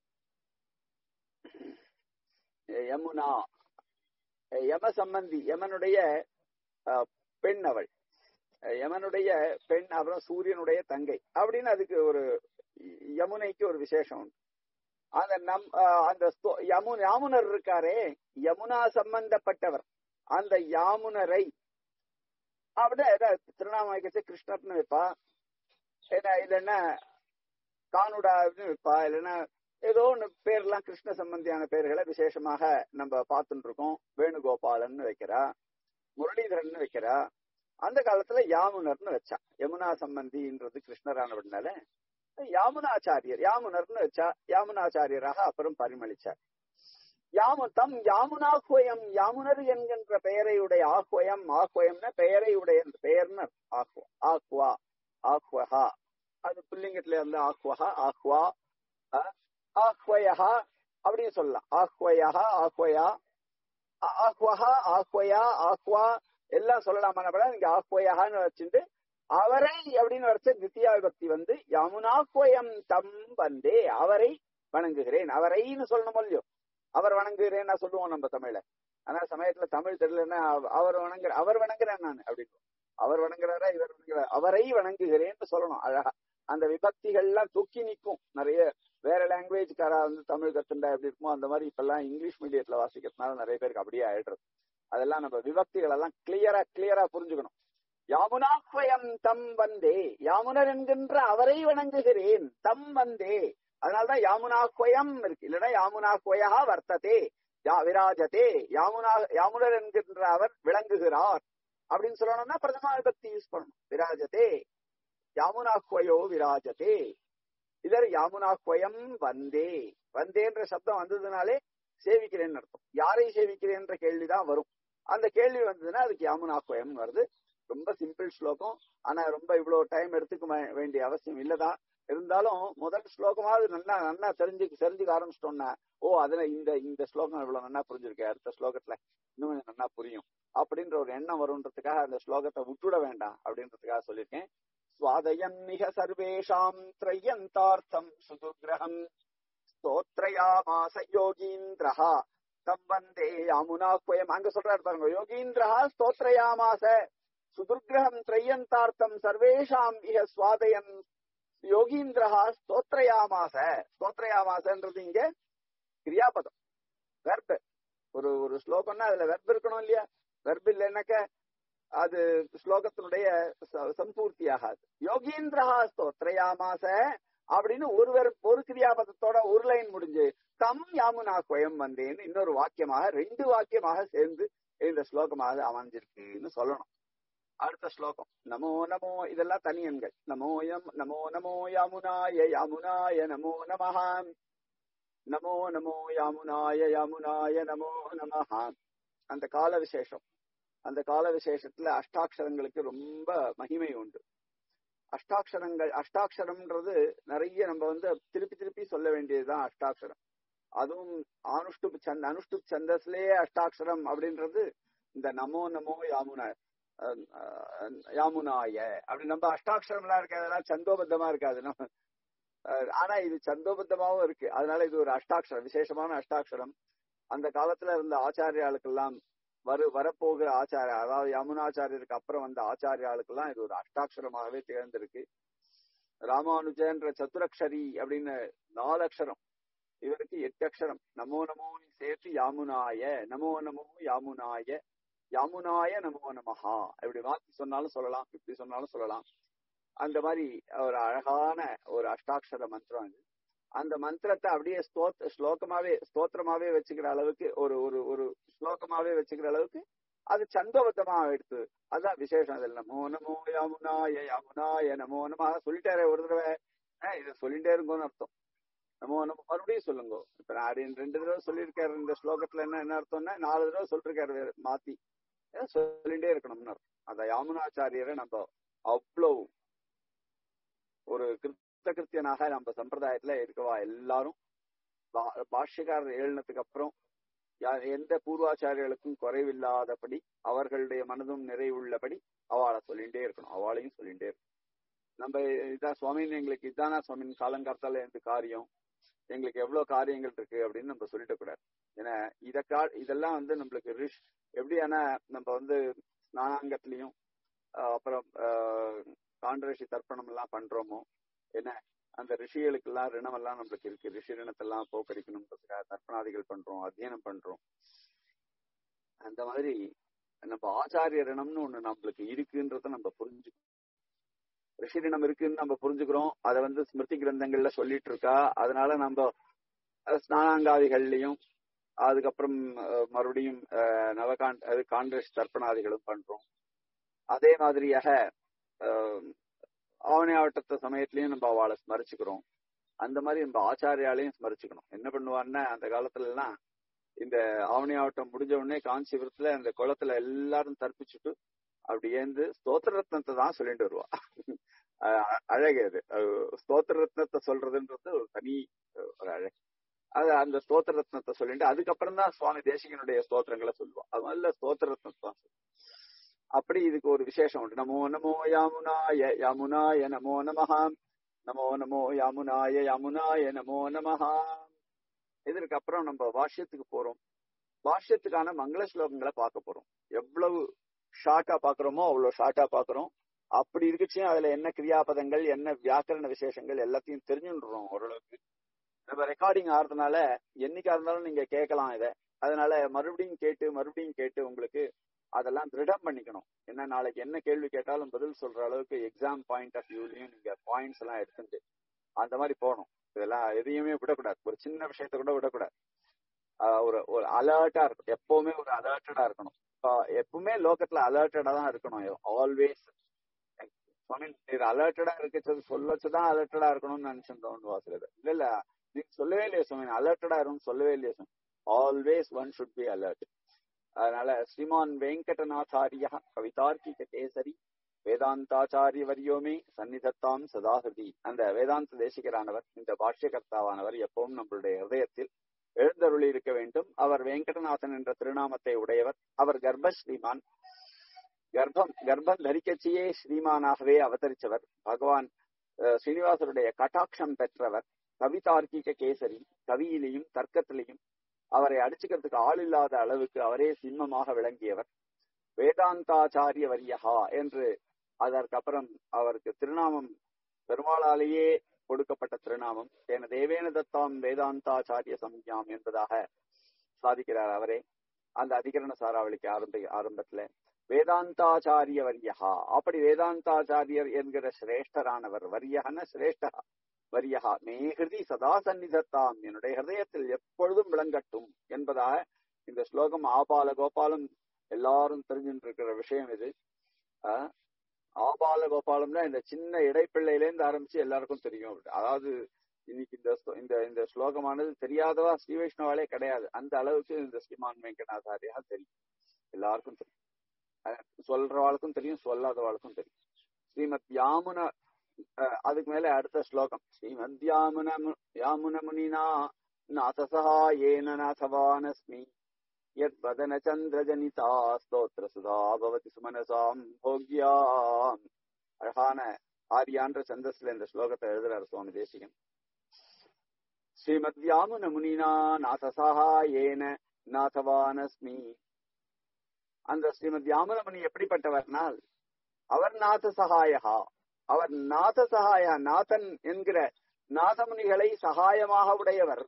யமுனா யம சம்பந்தி யமனுடைய அஹ், பெண் அவள் யமனுடைய பெண் அப்புறம் சூரியனுடைய தங்கை அப்படின்னு அதுக்கு ஒரு யமுனைக்கு ஒரு விசேஷம் உண்டு அந்த நம் அஹ், அந்த ஸ்தோ- யமு யாமுனர் இருக்காரே யமுனா சம்பந்தப்பட்டவர் அந்த யாமுனரை அப்படியே ஏதாவது திருநாமம் வைக்கச்சு கிருஷ்ணர்னு வைப்பா ஏன்னா இல்லைன்னா கானுடான்னு வைப்பா இல்லைன்னா ஏதோ ஒன்று பேர்லாம் கிருஷ்ண சம்பந்தியான பேர்களை விசேஷமாக நம்ம பார்த்துட்டு இருக்கோம் வேணுகோபாலன் வைக்கிறா முரளிதரன் வைக்கிறா அந்த காலத்துல யாமுனர்னு வச்சா யமுனா சம்பந்தின்றது கிருஷ்ணரானவனால யாமுனாச்சாரியர் யாமுனர்னு வச்சா யாமுனாச்சாரியராக அப்புறம் பரிமளிச்சார் யாமு தம் யாமுனாஹ்வயம் யாமுனர் என்கின்ற பெயரையுடைய ஆஹ்வயம் ஆஹ்வயம்னா பெயரையுடைய பெயர்னு ஆஹ்வா ஆஹ்வா ஆஹ்வஹா அது புல்லிங்கத்துல இருந்து ஆஹ்வஹா ஆஹ்வா ஆஹ்வயா அப்படின்னு சொல்லலாம் ஆஹ்வயா ஆஹ்வயா ஆஹ்வஹா ஆஹ்வயா ஆஹ்வா எல்லாம் சொல்லலாமா இங்க ஆஹ்வயான்னு வச்சுட்டு அவரை அப்படின்னு வரைச்ச தித்தியா விபக்தி வந்து யமுனாஹ்வயம் தம் வந்தே அவரை வணங்குகிறேன் அவரைன்னு சொல்லணும் இல்லையோ அவர் வணங்குகிறேன் நான் சொல்லுவோம் நம்ம தமிழ்ல ஆனா சமயத்துல தமிழ் தெரியலன்னா அவர் வணங்குற அவர் வணங்குறேன் நான் அப்படின்னு அவர் வணங்குறாரா இவர் வணங்குறாரு அவரை வணங்குகிறேன்னு சொல்லணும் அழகா அந்த விபக்திகள்லாம் தூக்கி நிற்கும் நிறைய வேற லாங்குவேஜ்காரா வந்து தமிழ் கத்துண்டா எப்படி இருக்குமோ அந்த மாதிரி இப்ப எல்லாம் இங்கிலீஷ் மீடியத்துல வாசிக்கிறதுனால நிறைய பேருக்கு அப்படியே ஆயிடுறது அதெல்லாம் நம்ம விபக்திகள் எல்லாம் கிளியரா கிளியரா புரிஞ்சுக்கணும் யாமுனாஹ்வயம் தம் வந்தே யாமுனர் என்கின்ற அவரை வணங்குகிறேன் தம் வந்தே அதனால்தான் யாமுனாஹ்வயம் இருக்கு இல்லைன்னா யாமுனாஹ்வயா வர்த்ததே யா விராஜதே யாமுனா யாமுனர் என்கின்ற அவர் விளங்குகிறார் அப்படின்னு சொல்லணும்னா பிரதமா விபக்தி யூஸ் பண்ணணும் விராஜதே யாமுனாஹ்வயோ விராஜதே இதர் யாமுனாஹ்வயம் வந்தே வந்தேன்ற சப்தம் வந்ததுனாலே சேவிக்கிறேன்னு அர்த்தம் யாரை சேவிக்கிறேன்ற கேள்விதான் வரும் அந்த கேள்வி வந்ததுன்னா அதுக்கு யாமுனாஹ்வயம் வருது ரொம்ப சிம்பிள் ஸ்லோகம் ஆனா ரொம்ப இவ்வளவு டைம் எடுத்துக்க வேண்டிய அவசியம் இல்லதான் இருந்தாலும் முதல் ஸ்லோகமாவது நல்லா நல்லா தெரிஞ்சு தெரிஞ்சுக்க ஆரம்பிச்சிட்டோம்னா ஓ அதுல இந்த இந்த ஸ்லோகம் இவ்வளவு நல்லா புரிஞ்சிருக்கு அடுத்த ஸ்லோகத்துல இன்னும் கொஞ்சம் நல்லா புரியும் அப்படின்ற ஒரு எண்ணம் வரும்ன்றதுக்காக அந்த ஸ்லோகத்தை விட்டுட வேண்டாம் அப்படின்றதுக்காக சொல்லியிருக்கேன் சுவாதயம் மிக சர்வேஷாம் திரையந்தார்த்தம் சுதுகிரகம் ஸ்தோத்ரயாமாச யோகீந்திரஹா தம் வந்தே யாமுனாக்வயம் அங்க சொல்றாரு பாருங்க யோகீந்திரஹா ஸ்தோத்ரயாமாச சுதுர்கிரகம் திரையந்தார்த்தம் சர்வேஷாம் இக சுவாதயன் யோகீந்திரஹா ஸ்தோத்ரயாமாச ஸ்தோத்ரயாமாசன்றது இங்க கிரியாபதம் வெர்பு ஒரு ஒரு ஸ்லோகம்னா அதுல வெர்பு இருக்கணும் இல்லையா வெர்பு இல்லைன்னாக்க அது ஸ்லோகத்தினுடைய சம்பூர்த்தி ஆகாது யோகீந்திரஹா ஸ்தோத்ரயாமாச அப்படின்னு ஒருவர் ஒரு கிரியாபதத்தோட ஒரு லைன் முடிஞ்சு தம் யாமுனா குயம் வந்தேன்னு இன்னொரு வாக்கியமாக ரெண்டு வாக்கியமாக சேர்ந்து இந்த ஸ்லோகமாக அமைஞ்சிருக்குன்னு சொல்லணும் அடுத்த ஸ்லோகம் நமோ நமோ இதெல்லாம் தனியன்கள் நமோ யம் நமோ நமோ யாமுனாய யாமுனாய நமோ நமஹாம் நமோ நமோ யாமுனாய யாமுனாய நமோ நமஹாம் அந்த கால விசேஷம் அந்த கால விசேஷத்துல அஷ்டாட்சரங்களுக்கு ரொம்ப மகிமை உண்டு அஷ்டாட்சரங்கள் அஷ்டாட்சரம்ன்றது நிறைய நம்ம வந்து திருப்பி திருப்பி சொல்ல வேண்டியதுதான் அஷ்டாட்சரம் அதுவும் அனுஷ்டு சந்த அனுஷ்டு சந்தஸ்லயே அஷ்டாட்சரம் அப்படின்றது இந்த நமோ நமோ யாமுனா யாமுனாய அப்படி நம்ம அஷ்டாட்சரம் எல்லாம் இருக்காதெல்லாம் சந்தோபத்தமா இருக்காது நம்ம ஆனா இது சந்தோபத்தமாவும் இருக்கு அதனால இது ஒரு அஷ்டாட்சரம் விசேஷமான அஷ்டாட்சரம் அந்த காலத்துல இருந்த ஆச்சாரியாளுக்கெல்லாம் வரு வரப்போகிற ஆச்சாரிய அதாவது யமுனாச்சாரியருக்கு அப்புறம் வந்த ஆச்சாரியாளுக்கெல்லாம் இது ஒரு அஷ்டாட்சரமாகவே திகழ்ந்திருக்கு ராமானுஜன்ற சதுரக்ஷரி அப்படின்னு நாலு அக்ஷரம் இவருக்கு எட்டு அக்ஷரம் நமோ நமோ சேர்த்து யாமுனாய நமோ நமோ யாமுனாய யாமுனாய நமோ நமஹா இப்படி மாத்தி சொன்னாலும் சொல்லலாம் இப்படி சொன்னாலும் சொல்லலாம் அந்த மாதிரி ஒரு அழகான ஒரு அஷ்டாட்சர மந்திரம் அது அந்த மந்திரத்தை அப்படியே ஸ்தோத் ஸ்லோகமாவே ஸ்தோத்திரமாவே வச்சுக்கிற அளவுக்கு ஒரு ஒரு ஒரு ஸ்லோகமாவே வச்சுக்கிற அளவுக்கு அது சந்தோபத்தமா எடுத்து அதான் விசேஷம் அதில் நமோ நமோ யாமுனாய யாமுனாய நமோ நம சொல்லிட்டாரே ஒரு தடவை இதை சொல்லிட்டே இருக்கும்னு அர்த்தம் நம்ம நம்ம மறுபடியும் சொல்லுங்க இப்ப நான் ரெண்டு தடவை சொல்லியிருக்காரு இந்த ஸ்லோகத்துல என்ன என்ன அர்த்தம்னா நாலு தடவை சொல்லிருக்காரு மாத்தி சொல்லிட்டே இருக்கணும்னு அர்த்தம் அந்த யாமுனாச்சாரியரை நம்ம அவ்வளவு ஒரு கிருத்த கிருத்தியனாக நம்ம சம்பிரதாயத்துல இருக்கவா எல்லாரும் பாஷ்யக்காரர் எழுனத்துக்கு அப்புறம் எந்த பூர்வாச்சாரியர்களுக்கும் குறைவில்லாதபடி அவர்களுடைய மனதும் நிறைவுள்ளபடி அவளை சொல்லிட்டே இருக்கணும் அவளையும் சொல்லிட்டே இருக்கணும் நம்ம இதான் சுவாமின்னு எங்களுக்கு இதானா சுவாமின் காலங்காலத்தால எந்த காரியம் எங்களுக்கு எவ்வளவு காரியங்கள் இருக்கு அப்படின்னு நம்ம சொல்லிட கூடாது ஏன்னா இத கா இதெல்லாம் வந்து நம்மளுக்கு ரிஷ் எப்படியானா நம்ம வந்து ஸ்நானாங்கத்திலையும் அப்புறம் காண்டரிஷி தர்ப்பணம் எல்லாம் பண்றோமோ என்ன அந்த ரிஷிகளுக்கு எல்லாம் ரிணம் எல்லாம் நம்மளுக்கு இருக்கு ரிஷி ரிணத்தெல்லாம் போக்கடிக்கணும்ன்றதுக்காக தர்ப்பணாதிகள் பண்றோம் அத்தியனம் பண்றோம் அந்த மாதிரி நம்ம ஆச்சாரிய ரிணம்னு ஒண்ணு நம்மளுக்கு இருக்குன்றத நம்ம புரிஞ்சுக்கணும் ரிஷி ரிணம் இருக்குன்னு நம்ம புரிஞ்சுக்கிறோம் அதை வந்து ஸ்மிருதி கிரந்தங்கள்ல சொல்லிட்டு இருக்கா அதனால நம்ம ஸ்நானாங்காதிகள்லயும் அதுக்கப்புறம் மறுபடியும் நவகாண்ட் அது காங்கிரஸ் தர்ப்பணாதிகளும் பண்றோம் அதே மாதிரியாக ஆவணி ஆவட்டத்த சமயத்திலயும் நம்ம அவளை ஸ்மரிச்சுக்கிறோம் அந்த மாதிரி நம்ம ஆச்சாரியாலையும் ஸ்மரிச்சுக்கணும் என்ன பண்ணுவான்னா அந்த காலத்துல எல்லாம் இந்த ஆவணி ஆவட்டம் முடிஞ்ச உடனே காஞ்சிபுரத்துல அந்த குளத்துல எல்லாரும் தற்பிச்சுட்டு அப்படி ஏந்து ஸ்தோத்திர ரத்னத்தை தான் சொல்லிட்டு வருவா அழகு அது ஸ்தோத்திர ரத்னத்தை சொல்றதுன்றது ஒரு தனி ஒரு அழகு அது அந்த ஸ்தோத்திர ரத்னத்தை சொல்லிட்டு அதுக்கப்புறம் தான் சுவாமி தேசிகனுடைய ஸ்தோத்திரங்களை சொல்லுவோம் அது முதல்ல ஸ்தோத்திர ரத்னத்தை தான் அப்படி இதுக்கு ஒரு விசேஷம் உண்டு நமோ நமோ யாமுனாய யாமுனாய நமோ நமஹா நமோ நமோ யாமுனாய யாமுனாய நமோ நமஹா இதற்கு அப்புறம் நம்ம வாஷ்யத்துக்கு போறோம் வாஷ்யத்துக்கான மங்கள ஸ்லோகங்களை பார்க்க போறோம் எவ்வளவு ஷார்ட்டா பாக்குறோமோ அவ்வளவு ஷார்ட்டா பாக்குறோம் அப்படி இருக்குச்சு அதுல என்ன கிரியாபதங்கள் என்ன வியாக்கரண விசேஷங்கள் எல்லாத்தையும் தெரிஞ்சுன்றோம் ஓரளவுக்கு நம்ம ரெக்கார்டிங் ஆறதுனால என்னைக்கா இருந்தாலும் நீங்க கேட்கலாம் இதை அதனால மறுபடியும் கேட்டு மறுபடியும் கேட்டு உங்களுக்கு அதெல்லாம் திருடம் பண்ணிக்கணும் என்ன நாளைக்கு என்ன கேள்வி கேட்டாலும் பதில் சொல்ற அளவுக்கு எக்ஸாம் பாயிண்ட் ஆஃப் வியூலயும் நீங்க பாயிண்ட்ஸ் எல்லாம் எடுத்துட்டு அந்த மாதிரி போகணும் இதெல்லாம் எதையுமே விடக்கூடாது ஒரு சின்ன விஷயத்த கூட விடக்கூடாது ஒரு ஒரு அலர்ட்டா இருக்கும் எப்பவுமே ஒரு அலர்ட்டடா இருக்கணும் எப்பவுமே லோக்கத்துல அலர்ட்டடா தான் இருக்கணும் ஆல்வேஸ் இது அலர்ட்டடா இருக்கிறது சொல்ல வச்சுதான் அலர்ட்டடா இருக்கணும்னு நினைச்சிருந்தோம் வாசல இல்ல இல்ல நீங்க சொல்லவே இல்லையா சுவாமி அலர்ட்டடா இருக்கும் சொல்லவே இல்லையா சுவாமி always one should be alert அதனால ஸ்ரீமான் வெங்கடநாச்சாரியா கவிதார்க்கிக கேசரி வேதாந்தாச்சாரிய வரியோமே சந்நிதத்தாம் சதாகிருதி அந்த வேதாந்த தேசிகரானவர் இந்த பாஷ்யகர்த்தாவானவர் எப்பவும் நம்மளுடைய ஹிருதயத்தில் எழுந்தருளி இருக்க வேண்டும் அவர் வெங்கடநாதன் என்ற திருநாமத்தை உடையவர் அவர் கர்ப்ப ஸ்ரீமான் கர்ப்பம் கர்ப்பம் தரிக்கச்சியே ஸ்ரீமானாகவே அவதரிச்சவர் பகவான் ஸ்ரீனிவாசருடைய கட்டாட்சம் பெற்றவர் கவிதார்க்கிக கேசரி கவியிலையும் தர்க்கத்திலையும் அவரை அடிச்சுக்கிறதுக்கு ஆள் இல்லாத அளவுக்கு அவரே சிம்மமாக விளங்கியவர் வேதாந்தாச்சாரிய வரியகா என்று அதற்கப்புறம் அவருக்கு திருநாமம் பெருமாளாலேயே கொடுக்கப்பட்ட திருநாமம் என தேவேன தத்தாம் வேதாந்தாச்சாரிய சம்யாம் என்பதாக சாதிக்கிறார் அவரே அந்த அதிகரண சாராவளிக்கு ஆரம்ப ஆரம்பத்துல வேதாந்தாச்சாரிய வரியகா அப்படி வேதாந்தாச்சாரியர் என்கிற சிரேஷ்டரானவர் வரியகன சிரேஷ்டா வரியகா மேகிருதி சதா சந்நிதத்தாம் என்னுடைய ஹிருதயத்தில் எப்பொழுதும் விளங்கட்டும் என்பதாக இந்த ஸ்லோகம் ஆபால கோபாலம் எல்லாரும் தெரிஞ்சுட்டு இருக்கிற விஷயம் இது ஆபால கோபாலம்னா இந்த சின்ன இடைப்பிள்ளையிலேருந்து ஆரம்பிச்சு எல்லாருக்கும் தெரியும் அதாவது இன்னைக்கு இந்த இந்த இந்த ஸ்லோகமானது தெரியாதவா ஸ்ரீ வைஷ்ணவாலே கிடையாது அந்த அளவுக்கு இந்த ஸ்ரீமான் வெங்கடாச்சாரியா தெரியும் எல்லாருக்கும் தெரியும் சொல்றவாளுக்கும் தெரியும் சொல்லாதவாளுக்கும் தெரியும் ஸ்ரீமத் யாமுன அதுக்கு மேல அடுத்த ஸ்லோகம் ஸ்ரீமத் யாமுன யாமுன முனினா நாதசா ஏன நாசவானஸ்மி யத் வதன சந்திரஜனிதா ஸ்தோத்திர சுதா பவதி சுமனசாம் போக்யா அழகான ஆரியான்ற சந்தஸ்ல இந்த ஸ்லோகத்தை எழுதுறாரு சுவாமி தேசிகன் ஸ்ரீமத் யாமுன முனினா நாதசா ஏன நாதவானஸ்மி அந்த ஸ்ரீமத் யாமுன முனி எப்படிப்பட்டவர்னால் அவர் நாத சகாயகா அவர் நாத சகாய நாதன் என்கிற நாதமுனிகளை சகாயமாக உடையவர்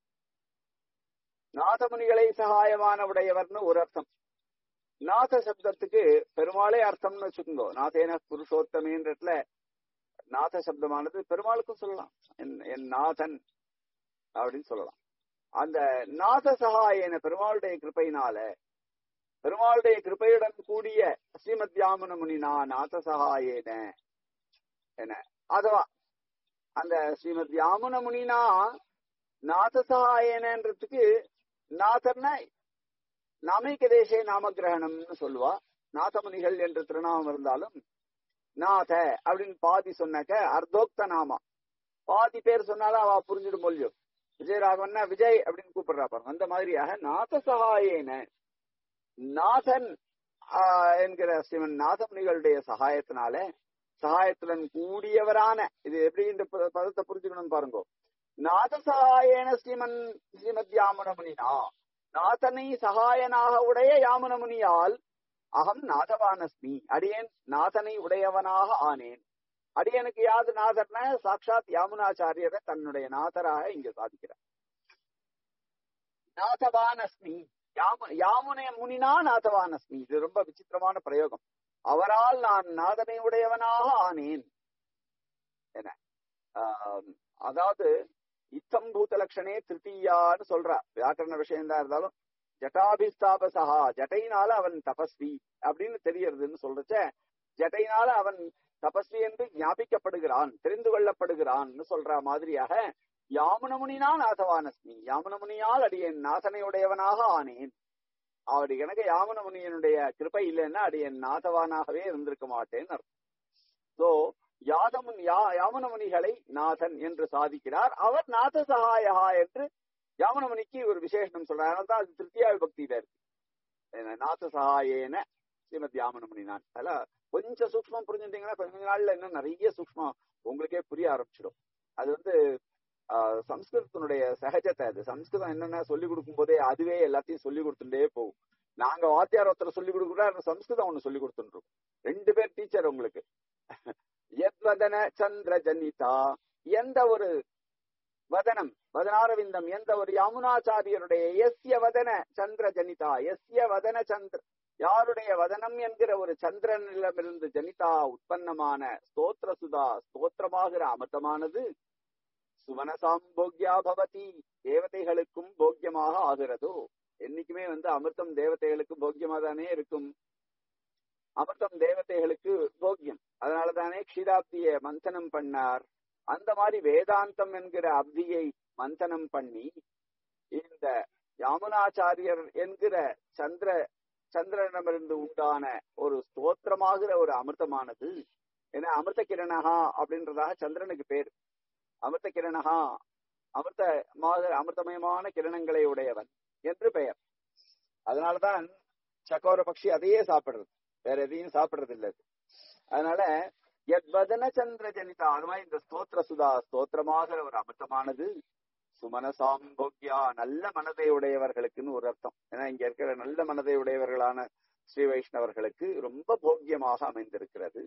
நாதமுனிகளை சகாயமான உடையவர்னு ஒரு அர்த்தம் நாத சப்தத்துக்கு பெருமாளே அர்த்தம்னு வச்சுக்கோங்க நாதேன புருஷோத்தமேன்றதுல நாத சப்தமானது பெருமாளுக்கும் சொல்லலாம் என் நாதன் அப்படின்னு சொல்லலாம் அந்த நாத சகாயன பெருமாளுடைய கிருப்பையினால பெருமாளுடைய கிருப்பையுடன் கூடிய ஸ்ரீமத் யாமுன முனினா நாத சகாயேன என அதுவா அந்த ஸ்ரீமத் யாமுன முனினா நாத சகாயனன்றதுக்கு நாதர்னா நாமைக்க தேசே நாமகிரகணம்னு சொல்லுவா நாதமுனிகள் என்று திருநாமம் இருந்தாலும் நாத அப்படின்னு பாதி சொன்னாக்க அர்த்தோக்த நாமா பாதி பேர் சொன்னாலும் அவ புரிஞ்சிடும் மொழியும் விஜயராகவன்னா விஜய் அப்படின்னு கூப்பிடுறா பாருங்க அந்த மாதிரியாக நாத சகாயேன நாதன் என்கிற ஸ்ரீமன் நாதமுனிகளுடைய சகாயத்தினால சகாயத்துடன் கூடியவரான இது எப்படி இந்த பதத்தை புரிஞ்சுக்கணும்னு பாருங்க நாத சகாயன ஸ்ரீமன் ஸ்ரீமத் யாமுனமுனினா நாதனை சகாயனாக உடைய யாமுனமுனியால் அகம் நாதவானஸ்மி அடியேன் நாதனை உடையவனாக ஆனேன் அடியனுக்கு யாது நாதர்னா சாட்சாத் யாமுனாச்சாரியரை தன்னுடைய நாதராக இங்க சாதிக்கிறார் நாதவானஸ்மி யாம யாமுனே முனினா நாதவானஸ்மி இது ரொம்ப விசித்திரமான பிரயோகம் அவரால் நான் நாதனை உடையவனாக ஆனேன் என்ன ஆஹ் அதாவது இத்தம் பூத லட்சணே திருத்தீயான்னு சொல்றா வியாக்கரண விஷயம் தான் இருந்தாலும் ஜட்டாபிஸ்தாபசஹா ஜட்டையினால அவன் தபஸ்வி அப்படின்னு தெரியறதுன்னு சொல்றச்ச ஜட்டையினால அவன் தபஸ்வி என்று ஞாபிக்கப்படுகிறான் தெரிந்து கொள்ளப்படுகிறான்னு சொல்ற மாதிரியாக யாமுனமுனினா நாதவானஸ்மி யாமுனமுனியால் அடியேன் நாதனை உடையவனாக ஆனேன் அவடி எனக்கு யாமுனமுனியனுடைய கிருப்பை இல்லைன்னா அடியேன் நாதவானாகவே இருந்திருக்க மாட்டேன்னு அர்த்தம் சோ யாதமுன் யா யாமுனமுனிகளை நாதன் என்று சாதிக்கிறார் அவர் நாத சகாயா என்று யாமுனமுனிக்கு ஒரு விசேஷம் சொல்றார் அதனால தான் அது திருத்தியா விபக்தியில இருக்கு நாத சகாயேன ஸ்ரீமத் யாமுனமுனி நான் அதுல கொஞ்சம் சூக்மம் புரிஞ்சுட்டீங்கன்னா கொஞ்ச நாள்ல இன்னும் நிறைய சூக்மம் உங்களுக்கே புரிய ஆரம்பிச்சிடும் அது வந்து ஆஹ் சம்ஸ்கிருதத்தினுடைய சகஜத்தை அது சம்ஸ்கிருதம் என்னென்ன சொல்லி கொடுக்கும் போதே அதுவே எல்லாத்தையும் சொல்லி கொடுத்துட்டே போகும் நாங்க வாத்தியார் ஒருத்தர் சொல்லி கொடுக்குறா சம்ஸ்கிருதம் ஒண்ணு சொல்லி கொடுத்துருக்கோம் ரெண்டு பேர் டீச்சர் உங்களுக்கு எத்வதன சந்திர ஜனிதா எந்த ஒரு வதனம் வதனாரவிந்தம் எந்த ஒரு யாமுனாச்சாரியருடைய எஸ்ய வதன சந்திர ஜனிதா எஸ்ய வதன சந்திர யாருடைய வதனம் என்கிற ஒரு சந்திரனிடமிருந்து ஜனிதா உற்பத்தமான ஸ்தோத்திர சுதா ஸ்தோத்திரமாகிற அமிர்தமானது சுவனசாம் போக்யா பவதி தேவதைகளுக்கும் போக்கியமாக ஆகிறதோ என்னைக்குமே வந்து அமிர்தம் தேவதைகளுக்கு போக்கியமா தானே இருக்கும் அமிர்தம் தேவதைகளுக்கு போக்கியம் அதனால தானே க்ஷீராப்திய மந்தனம் பண்ணார் அந்த மாதிரி வேதாந்தம் என்கிற அப்தியை மந்தனம் பண்ணி இந்த யாமுனாச்சாரியர் என்கிற சந்திர சந்திரனிடமிருந்து உண்டான ஒரு ஸ்தோத்திரமாகிற ஒரு அமிர்தமானது ஏன்னா அமிர்த கிரணகா அப்படின்றதாக சந்திரனுக்கு பேர் அமிர்த கிரணகா அமிர்தமாக அமிர்தமயமான கிரணங்களை உடையவன் என்று பெயர் அதனாலதான் சக்கோர பட்சி அதையே சாப்பிடுறது வேற எதையும் சாப்பிடுறது இல்லை அதனால எத்வதன சந்திர ஜனிதா அது மாதிரி இந்த ஸ்தோத்திர சுதா ஸ்தோத்திரமாக ஒரு அமிர்தமானது சுமனசாம் போக்யா நல்ல மனதை உடையவர்களுக்குன்னு ஒரு அர்த்தம் ஏன்னா இங்க இருக்கிற நல்ல மனதை உடையவர்களான ஸ்ரீ வைஷ்ணவர்களுக்கு ரொம்ப போக்கியமாக அமைந்திருக்கிறது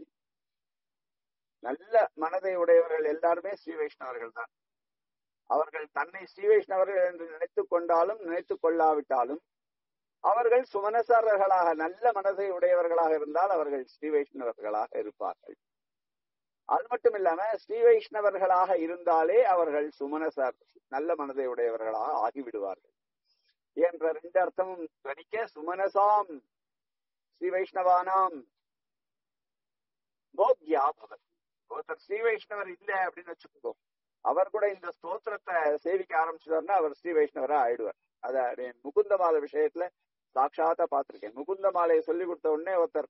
நல்ல மனதை உடையவர்கள் எல்லாருமே ஸ்ரீ வைஷ்ணவர்கள் தான் அவர்கள் தன்னை ஸ்ரீ வைஷ்ணவர்கள் என்று நினைத்துக் கொண்டாலும் நினைத்துக் கொள்ளாவிட்டாலும் அவர்கள் சுமனசாரர்களாக நல்ல மனதை உடையவர்களாக இருந்தால் அவர்கள் ஸ்ரீ வைஷ்ணவர்களாக இருப்பார்கள் அது மட்டும் இல்லாம ஸ்ரீ வைஷ்ணவர்களாக இருந்தாலே அவர்கள் சுமனசார் நல்ல மனதை உடையவர்களாக ஆகிவிடுவார்கள் என்ற ரெண்டு அர்த்தமும் கணிக்க சுமனசாம் ஸ்ரீ வைஷ்ணவானாம் போக்யா பவத் ஒருத்தர் ஸ்ரீ வைஷ்ணவர் இல்லை அப்படின்னு வச்சுக்கோ அவர் கூட இந்த ஸ்தோத்திரத்தை சேவிக்க ஆரம்பிச்சுட்டாருன்னா அவர் ஸ்ரீ வைஷ்ணவரா ஆயிடுவார் அத முகுந்த மாலை விஷயத்துல சாட்சாத்தா பார்த்திருக்கேன் முகுந்த மாலையை சொல்லி கொடுத்த உடனே ஒருத்தர்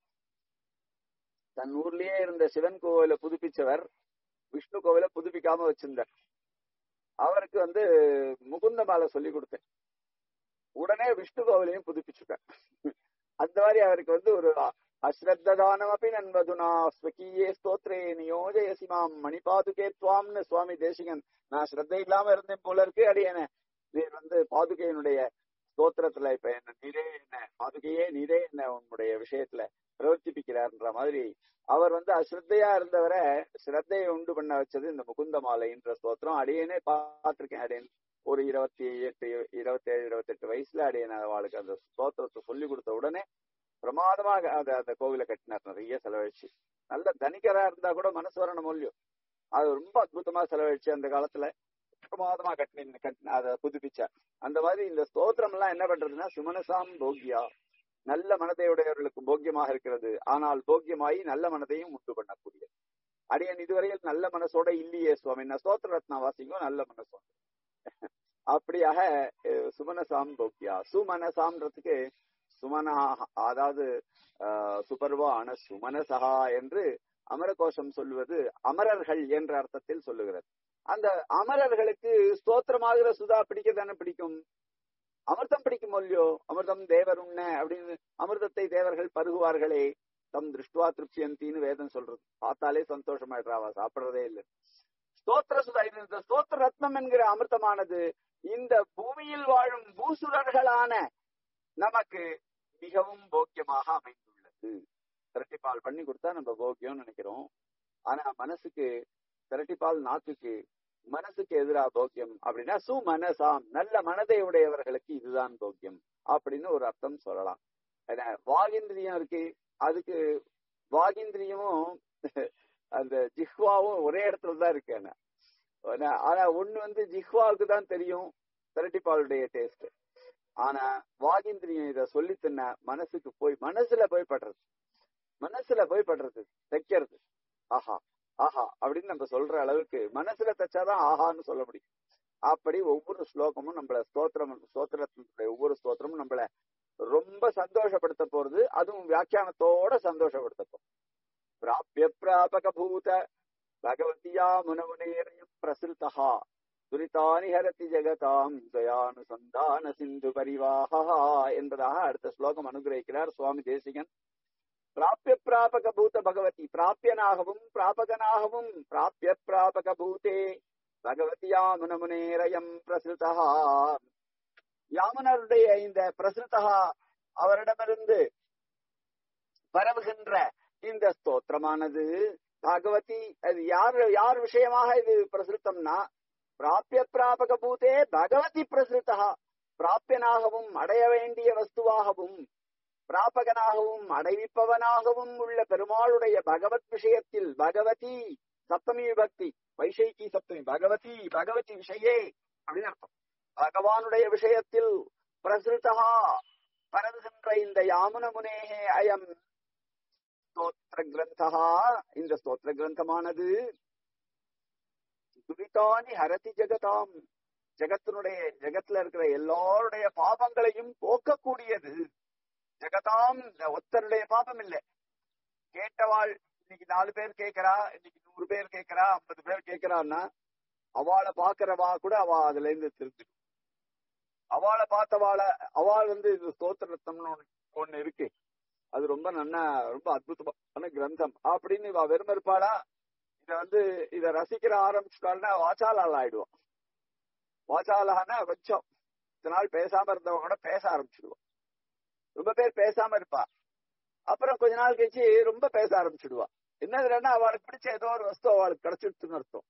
தன் ஊர்லயே இருந்த சிவன் கோவில புதுப்பிச்சவர் விஷ்ணு கோவில புதுப்பிக்காம வச்சிருந்தார் அவருக்கு வந்து முகுந்த மாலை சொல்லி கொடுத்தேன் உடனே விஷ்ணு கோவிலையும் புதுப்பிச்சுட்டார் அந்த மாதிரி அவருக்கு வந்து ஒரு அஸ்ரத்ததானமப்பி நண்பதுனா ஸ்வகீயே ஸ்தோத்ரே நியோஜயசி மாம் மணிபாதுகே துவாம்னு சுவாமி தேசிகன் நான் ஸ்ரத்த இல்லாம இருந்தேன் போல இருக்கு அடியன நீர் வந்து பாதுகையினுடைய ஸ்தோத்திரத்துல இப்ப என்ன நீரே என்ன பாதுகையே நீரே என்ன உன்னுடைய விஷயத்துல பிரவர்த்திப்பிக்கிறார்ன்ற மாதிரி அவர் வந்து அஸ்ரத்தையா இருந்தவரை ஸ்ரத்தையை உண்டு பண்ண வச்சது இந்த முகுந்த மாலைன்ற ஸ்தோத்திரம் அடியனே பார்த்திருக்கேன் அடியன் ஒரு இருபத்தி எட்டு இருபத்தி ஏழு இருபத்தி எட்டு வயசுல அடியன் அவளுக்கு அந்த ஸ்தோத்திரத்தை சொல்லி கொடுத்த உடனே பிரமாதமாக அந்த அந்த கோவிலை கட்டினார் நிறைய செலவழிச்சு நல்ல தனிகரா இருந்தா கூட மனசு வரணும் மூலியம் அது ரொம்ப அற்புதமா செலவழிச்சு அந்த காலத்துல பிரமாதமா கட்டின கட்டின அதை புதுப்பிச்சார் அந்த மாதிரி இந்த ஸ்தோத்திரம் எல்லாம் என்ன பண்றதுன்னா சுமனசாம் போக்யா நல்ல மனதையுடையவர்களுக்கு போக்கியமாக இருக்கிறது ஆனால் போக்கியமாயி நல்ல மனதையும் உண்டு பண்ணக்கூடியது அடியன் இதுவரையில் நல்ல மனசோட இல்லையே சுவாமி நான் ஸ்தோத்திர ரத்னா வாசிங்கோ நல்ல மனசோட அப்படியாக சுமனசாம் போக்கியா சுமனசாம்ன்றதுக்கு சுமனா அதாவது சுபர்வான சுமனசகா என்று அமரகோஷம் சொல்லுவது அமரர்கள் என்ற அர்த்தத்தில் சொல்லுகிறது அந்த அமரர்களுக்கு ஸ்தோத்திரமாகிற சுதா பிடிக்க தானே பிடிக்கும் அமிர்தம் பிடிக்கும் இல்லையோ அமிர்தம் தேவர் உண்ண அப்படின்னு அமிர்தத்தை தேவர்கள் பருகுவார்களே தம் திருஷ்டுவா திருப்தியந்தின்னு வேதம் சொல்றது பார்த்தாலே சந்தோஷமாயிடுறாவா சாப்பிடுறதே இல்லை ஸ்தோத்திர சுதா இந்த ஸ்தோத்திர ரத்னம் என்கிற அமிர்தமானது இந்த பூமியில் வாழும் பூசுரர்களான நமக்கு மிகவும் போக்கியமாக அமைந்துள்ளது திரட்டிப்பால் பண்ணி கொடுத்தா நம்ம போக்கியம்னு நினைக்கிறோம் ஆனா மனசுக்கு திரட்டிப்பால் நாக்குக்கு மனசுக்கு எதிரா போக்கியம் அப்படின்னா சுமனசாம் நல்ல மனதை உடையவர்களுக்கு இதுதான் போக்கியம் அப்படின்னு ஒரு அர்த்தம் சொல்லலாம் ஏன்னா வாகிந்திரியம் இருக்கு அதுக்கு வாகிந்திரியமும் அந்த ஜிஹ்வாவும் ஒரே இடத்துல தான் இருக்கு என்ன ஆனா- ஆனா ஒண்ணு வந்து ஜிஹ்வாவுக்கு தான் தெரியும் திரட்டிப்பாலுடைய டேஸ்ட் ஆனா வாகிந்திரியம் இத சொல்லி தின்ன மனசுக்கு போய் மனசுல போய் படுறது மனசுல போய் படுறது தைக்கிறது ஆஹா ஆஹா அப்படின்னு நம்ம சொல்ற அளவுக்கு மனசுல தைச்சாதான் ஆஹான்னு சொல்ல முடியும் அப்படி ஒவ்வொரு ஸ்லோகமும் நம்மள ஸ்தோத்திரம் ஸ்தோத்திரத்தினுடைய ஒவ்வொரு ஸ்தோத்திரமும் நம்மள ரொம்ப சந்தோஷப்படுத்த போறது அதுவும் வியாக்கியானத்தோட சந்தோஷப்படுத்த போறது பிராபிய பிராபக பூத பகவதியா முனமுனேரயம் பிரசுத்தா துரிதானி ஹரதி ஜெகதாம் தயானுசந்தான சிந்து பரிவாகா என்பதாக அடுத்த ஸ்லோகம் அனுகிரகிக்கிறார் சுவாமி தேசிகன் பிராபிய பிராபக பூத பகவதி பிராபியனாகவும் பிராபகனாகவும் பிராபிய பிராபக பூதே பகவதியா முனமுனேரயம் பிரசுதா யாமனருடைய இந்த பிரசுதா அவரிடமிருந்து பரவுகின்ற இந்த ஸ்தோத்திரமானது பகவதி அது யார் யார் விஷயமாக இது பிரசுத்தம்னா பிராபிய பிராபக பூதே பகவதி பிரசுத்தா பிராபியனாகவும் அடைய வேண்டிய வஸ்துவாகவும் பிராபகனாகவும் அடைவிப்பவனாகவும் உள்ள பெருமாளுடைய பகவத் விஷயத்தில் பகவதி சப்தமி விபக்தி வைஷைகி சப்தமி பகவதி பகவதி விஷயே அப்படின்னு அர்த்தம் பகவானுடைய விஷயத்தில் பிரசுத்தா பரவுகின்ற இந்த யாமுன முனேகே அயம் ஸ்தோத்திர கிரந்தா இந்த ஸ்தோத்திர கிரந்தமானது துரிதானி ஹரதி ஜெகதாம் ஜெகத்தினுடைய ஜெகத்துல இருக்கிற எல்லாருடைய பாபங்களையும் போக்கக்கூடியது ஜெகதாம் இந்த ஒத்தருடைய பாபம் இல்ல கேட்டவாள் இன்னைக்கு நாலு பேர் கேட்கிறா இன்னைக்கு நூறு பேர் கேட்கிறா ஐம்பது பேர் கேட்கிறான்னா அவளை பாக்குறவா கூட அவ அதுல இருந்து திருத்திடும் அவளை பார்த்தவாள அவள் வந்து இது ஸ்தோத்திரத்தம்னு ஒண்ணு ஒண்ணு இருக்கு அது ரொம்ப நன்னா ரொம்ப அற்புதமான கிரந்தம் அப்படின்னு இவ வெறும் இருப்பாளா இத வந்து இத ரசிக்கிற ஆரம்பிச்சுட்டாள்னா வாச்சாலால் ஆயிடுவோம் வாச்சாலானா கொஞ்சம் இத்தனை நாள் பேசாம இருந்தவங்க கூட பேச ஆரம்பிச்சிடுவோம் ரொம்ப பேர் பேசாம இருப்பா அப்புறம் கொஞ்ச நாள் கழிச்சு ரொம்ப பேச ஆரம்பிச்சிடுவா என்னதுன்னா அவளுக்கு பிடிச்ச ஏதோ ஒரு வஸ்து அவளுக்கு கிடைச்சிடுச்சுன்னு அர்த்தம்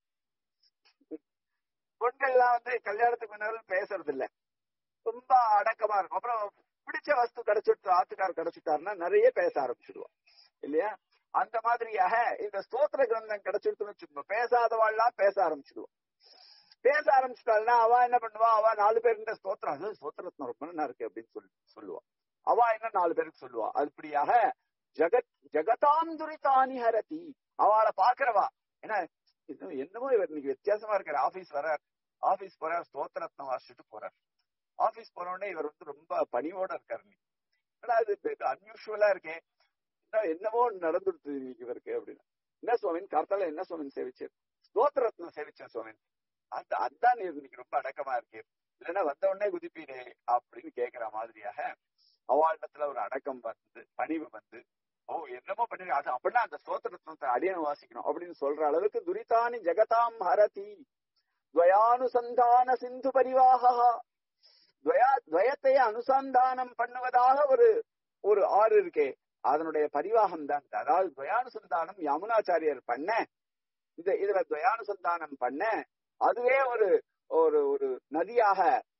பெண்கள்லாம் வந்து கல்யாணத்துக்கு முன்னாலும் பேசுறது இல்ல ரொம்ப அடக்கமா இருக்கும் அப்புறம் பிடிச்ச வஸ்து கிடைச்சிட்டு ஆத்துக்கார் கிடைச்சிட்டாருன்னா நிறைய பேச ஆரம்பிச்சிடுவா இல்லையா அந்த மாதிரியாக இந்த ஸ்தோத்திர கிரந்தம் கிடைச்சிடுச்சுன்னு வச்சுக்கோங்க பேசாதவாள்லாம் பேச ஆரம்பிச்சிடுவோம் பேச ஆரம்பிச்சிட்டாள்னா அவ என்ன பண்ணுவா அவ நாலு பேர் இந்த ஸ்தோத்திரம் அது ஸ்தோத்திரத்னம் ரொம்ப நல்லா இருக்கு அப்படின்னு சொல்லி சொல்லுவா அவ என்ன நாலு பேருக்கு சொல்லுவா அதுபடியாக ஜெகத் ஜெகதாம் துரிதானி ஹரதி அவளை பாக்குறவா ஏன்னா இன்னும் என்னமோ இவர் இன்னைக்கு வித்தியாசமா இருக்காரு ஆபீஸ் வரார் ஆபீஸ் போறார் ஸ்தோத்திரத்னம் வாசிச்சுட்டு போறார் ஆபீஸ் போன உடனே இவர் வந்து ரொம்ப பணிவோட இருக்காரு இன்னைக்கு ஆனா அது அன்யூஷுவலா இருக்கே என்ன- என்னவோ நடந்துடுது இன்னைக்கு இவருக்கு அப்படின்னு என்ன சுவாமின் கார்த்தால என்ன சுவாமின் சேவிச்சேன் ஸ்தோத்திரத்னம் சேவிச்சேன் சுவாமின் அந்த அதான் இன்னைக்கு ரொம்ப அடக்கமா இருக்கு இல்லைன்னா வந்த உடனே குதிப்பீரே அப்படின்னு கேக்குற மாதிரியாக அவாண்டத்துல ஒரு அடக்கம் வந்து பணிவு வந்து ஓ என்னமோ பண்ணி அது அப்படின்னா அந்த ஸ்தோத்திரத்தை அடியன் வாசிக்கணும் அப்படின்னு சொல்ற அளவுக்கு துரிதானி ஜெகதாம் ஹரதி துவயானுசந்தான சிந்து பரிவாகா துவயா துவயத்தை அனுசந்தானம் பண்ணுவதாக ஒரு ஒரு ஆறு இருக்கே அதனுடைய பரிவாகம் தான் இது. அதாவது துவயானுசந்தானம் யமுனாச்சாரியர் பண்ண இந்த இதுல துவயானுசந்தானம் பண்ண அதுவே ஒரு ஒரு ஒரு நதியாக